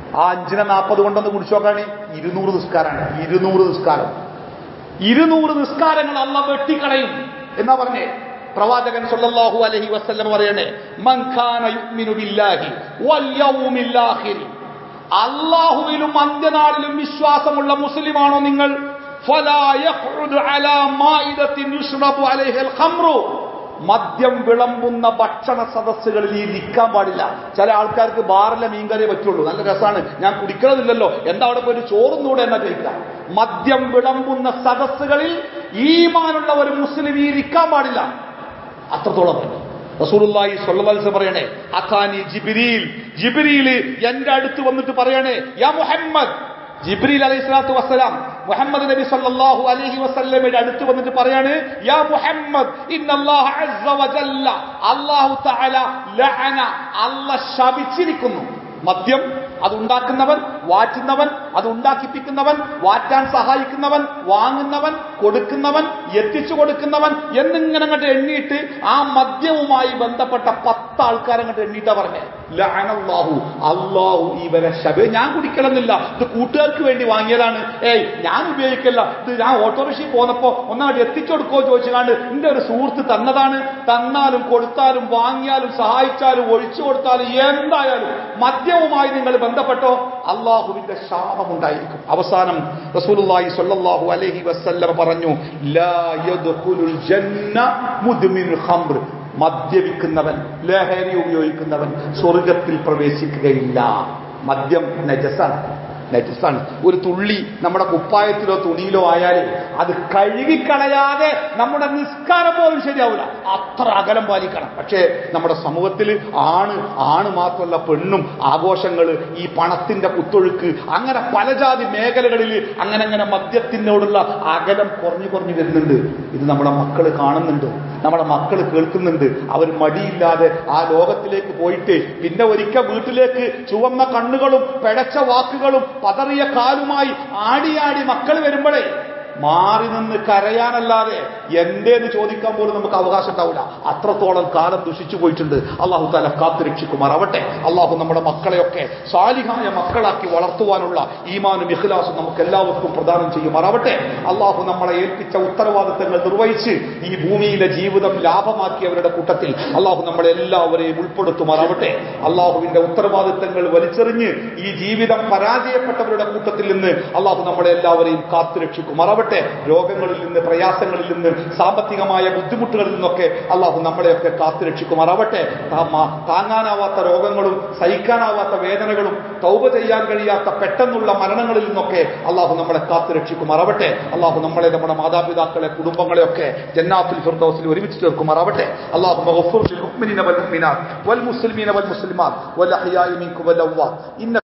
ആ അഞ്ചിനെ നാൽപ്പത് കൊണ്ടൊന്ന് കുടിച്ചു നോക്കാണ് ഇരുന്നൂറ് നിസ്കാരമാണ് ഇരുന്നൂറ് നിസ്കാരം ഇരുന്നൂറ് നിസ്കാരങ്ങൾ അല്ല വെട്ടിക്കളയും എന്നാ പറഞ്ഞേ പ്രവാചകൻ സല്ലല്ലാഹു അലൈഹി വസല്ലം പറയണേ മൻ ഖാന യുഅ്മിനു ബില്ലാഹി വൽ യൗമിൽ ആഖിർ അല്ലാഹുവിലും അന്ത്യനാളിലും വിശ്വാസമുള്ള മുസ്ലിമാണോ നിങ്ങൾ ഫലാ യഖ്ഉദു അലാ മാഇദത്തിൻ യുശ്റബു അലൈഹിൽ ഖംറു മദ്യം വിളമ്പുന്ന ഭക്ഷണ സദസ്സുകളിൽ ഈ നിൽക്കാൻ പാടില്ല ചില ആൾക്കാർക്ക് ബാറിലെ മീൻകറിയേ പറ്റുള്ളൂ നല്ല രസമാണ് ഞാൻ കുടിക്കണമെന്നില്ലല്ലോ എന്താ അവിടെ പോയി ചോറും കൂടെ എന്നാ കഴിക്കാം മദ്യം വിളമ്പുന്ന സദസ്സുകളിൽ ഈമാനുള്ള ഒരു മുസ്ലിം ഈ നിൽക്കാൻ പാടില്ല അത്രത്തോളം പറഞ്ഞു റസൂലുള്ളാഹി സ്വല്ലല്ലാഹു അലൈഹി വസല്ലം പറയണേ അഥാനി ജിബ്രീൽ ജിബ്രീൽ എന്റെ അടുത്ത് വന്നിട്ട് പറയണേ യാ മുഹമ്മദ് ജിബ്രീൽ അലൈഹി സ്വലാത്തു വസ്സലാം മുഹമ്മദ് നബി സല്ലല്ലാഹു അലൈഹി വസല്ലമയുടെ അടുത്ത് വന്നിട്ട് പറയാണ് യാ മുഹമ്മദ് ഇന്നല്ലാഹ അസ്സ വജല്ല അല്ലാഹു തആല ലഅന അല്ലാഹ് ശപിച്ചിരിക്കുന്നു മദ്യം അത് ഉണ്ടാക്കുന്നവൻ വാറ്റുന്നവൻ അത് ഉണ്ടാക്കിപ്പിക്കുന്നവൻ വാറ്റാൻ സഹായിക്കുന്നവൻ വാങ്ങുന്നവൻ കൊടുക്കുന്നവൻ എത്തിച്ചു കൊടുക്കുന്നവൻ എന്നിങ്ങനെ അങ്ങോട്ട് എണ്ണിയിട്ട് ആ മദ്യവുമായി ബന്ധപ്പെട്ട പത്ത് ആൾക്കാരെ അങ്ങോട്ട് എണ്ണിയിട്ടാ പറഞ്ഞേ ലഅനല്ലാഹു അള്ളാഹു ഇവരെ ശബ ഞാൻ കുടിക്കണമെന്നില്ല ഇത് കൂട്ടുകാർക്ക് വേണ്ടി വാങ്ങിയതാണ് ഏയ് ഞാൻ ഉപയോഗിക്കില്ല ഇത് ഞാൻ ഓട്ടോറിക്ഷയിൽ പോന്നപ്പോ ഒന്നങ്ങോട്ട് എത്തിച്ചു കൊടുക്കോ ചോദിച്ചാണ്ട് എന്റെ ഒരു സുഹൃത്ത് തന്നതാണ് തന്നാലും കൊടുത്താലും വാങ്ങിയാലും സഹായിച്ചാലും ഒഴിച്ചു കൊടുത്താലും എന്തായാലും മദ്യവുമായി നിങ്ങൾ ബന്ധപ്പെട്ടോ അള്ളാഹുവിന്റെ ശാപമുണ്ടായിരിക്കും അവസാനം റസൂലുള്ളാഹി സ്വല്ലല്ലാഹു അലൈഹി വസല്ലം പറഞ്ഞു ലാ യദ്ഖുലുൽ ജന്ന മുദ്മിനുൽ ഖംർ മദ്യപിക്കുന്നവൻ ലഹരി ഉപയോഗിക്കുന്നവൻ സ്വർഗത്തിൽ പ്രവേശിക്കുകയില്ല മദ്യം നജസാണ് നജസാണ് ഒരു തുള്ളി നമ്മുടെ കുപ്പായത്തിലോ തുണിയിലോ ആയാലേ അത് കഴുകിക്കളയാതെ നമ്മുടെ നിസ്കാരം പോലും ശരിയാവില്ല അത്ര അകലം പാലിക്കണം പക്ഷേ നമ്മുടെ സമൂഹത്തിൽ ആണ് ആണ് മാത്രമല്ല പെണ്ണും ആഘോഷങ്ങൾ ഈ പണത്തിന്റെ കുത്തൊഴുക്ക് അങ്ങനെ പല ജാതി മേഖലകളിൽ അങ്ങനെ അങ്ങനെ മദ്യത്തിനോടുള്ള അകലം കുറഞ്ഞു കുറഞ്ഞു വരുന്നുണ്ട് ഇത് നമ്മുടെ മക്കൾ കാണുന്നുണ്ട് നമ്മുടെ മക്കൾ കേൾക്കുന്നുണ്ട് അവർ മടിയില്ലാതെ ആ ലോകത്തിലേക്ക് പോയിട്ട് പിന്നെ ഒരിക്കൽ വീട്ടിലേക്ക് ചുവന്ന കണ്ണുകളും പിഴച്ച വാക്കുകളും പതറിയ കാലുമായി ആടിയാടി മക്കൾ വരുമ്പോഴേ മാറി നിന്ന് കരയാനല്ലാതെ എന്തേന്ന് ചോദിക്കാൻ പോലും നമുക്ക് അവകാശം ഉണ്ടാവില്ല അത്രത്തോളം കാലം ദുഷിച്ചു പോയിട്ടുണ്ട് അള്ളാഹു താല കാത്തുരക്ഷിക്കുമാറാവട്ടെ അള്ളാഹു നമ്മുടെ മക്കളെയൊക്കെ സാലിഹായ മക്കളാക്കി വളർത്തുവാനുള്ള ഈമാനും ഇഖ്ലാസും നമുക്ക് എല്ലാവർക്കും പ്രദാനം ചെയ്യുമാറാവട്ടെ അള്ളാഹു നമ്മളെ ഏൽപ്പിച്ച ഉത്തരവാദിത്തങ്ങൾ നിർവഹിച്ച് ഈ ഭൂമിയിലെ ജീവിതം ലാഭമാക്കിയവരുടെ കൂട്ടത്തിൽ അള്ളാഹു നമ്മളെ എല്ലാവരെയും ഉൾപ്പെടുത്തുമാറാവട്ടെ അള്ളാഹുവിന്റെ ഉത്തരവാദിത്തങ്ങൾ വലിച്ചെറിഞ്ഞ് ഈ ജീവിതം പരാജയപ്പെട്ടവരുടെ കൂട്ടത്തിൽ നിന്ന് അള്ളാഹു നമ്മളെ എല്ലാവരെയും കാത്തുരക്ഷിക്കുമാറാവട്ടെ രോഗങ്ങളിൽ നിന്ന് പ്രയാസങ്ങളിൽ നിന്ന് സാമ്പത്തികമായ ബുദ്ധിമുട്ടുകളിൽ നിന്നൊക്കെ അള്ളാഹു നമ്മളെയൊക്കെ കാത്തുരക്ഷിക്കുമാറാവട്ടെ താ- താങ്ങാനാവാത്ത രോഗങ്ങളും സഹിക്കാനാവാത്ത വേദനകളും തൗബ ചെയ്യാൻ കഴിയാത്ത പെട്ടെന്നുള്ള മരണങ്ങളിൽ നിന്നൊക്കെ അള്ളാഹു നമ്മളെ കാത്തുരക്ഷിക്കുമാറാവട്ടെ അള്ളാഹു നമ്മളെ നമ്മുടെ മാതാപിതാക്കളെ കുടുംബങ്ങളെയൊക്കെ ജന്നാത്തുൽ ഫിർദൗസിൽ ഒരുമിച്ച് ചേർക്കുമാറാവട്ടെ അള്ളാഹു മഗ്ഫിർ ലിൽ മുഅ്മിനീന വൽ മുഅ്മിനാത്ത് വൽ മുസ്ലിമീന വൽ മുസ്ലിമാത്ത് വൽ അഹ്യാഇ മിൻകും വൽ അംവാത്ത് ഇന്ന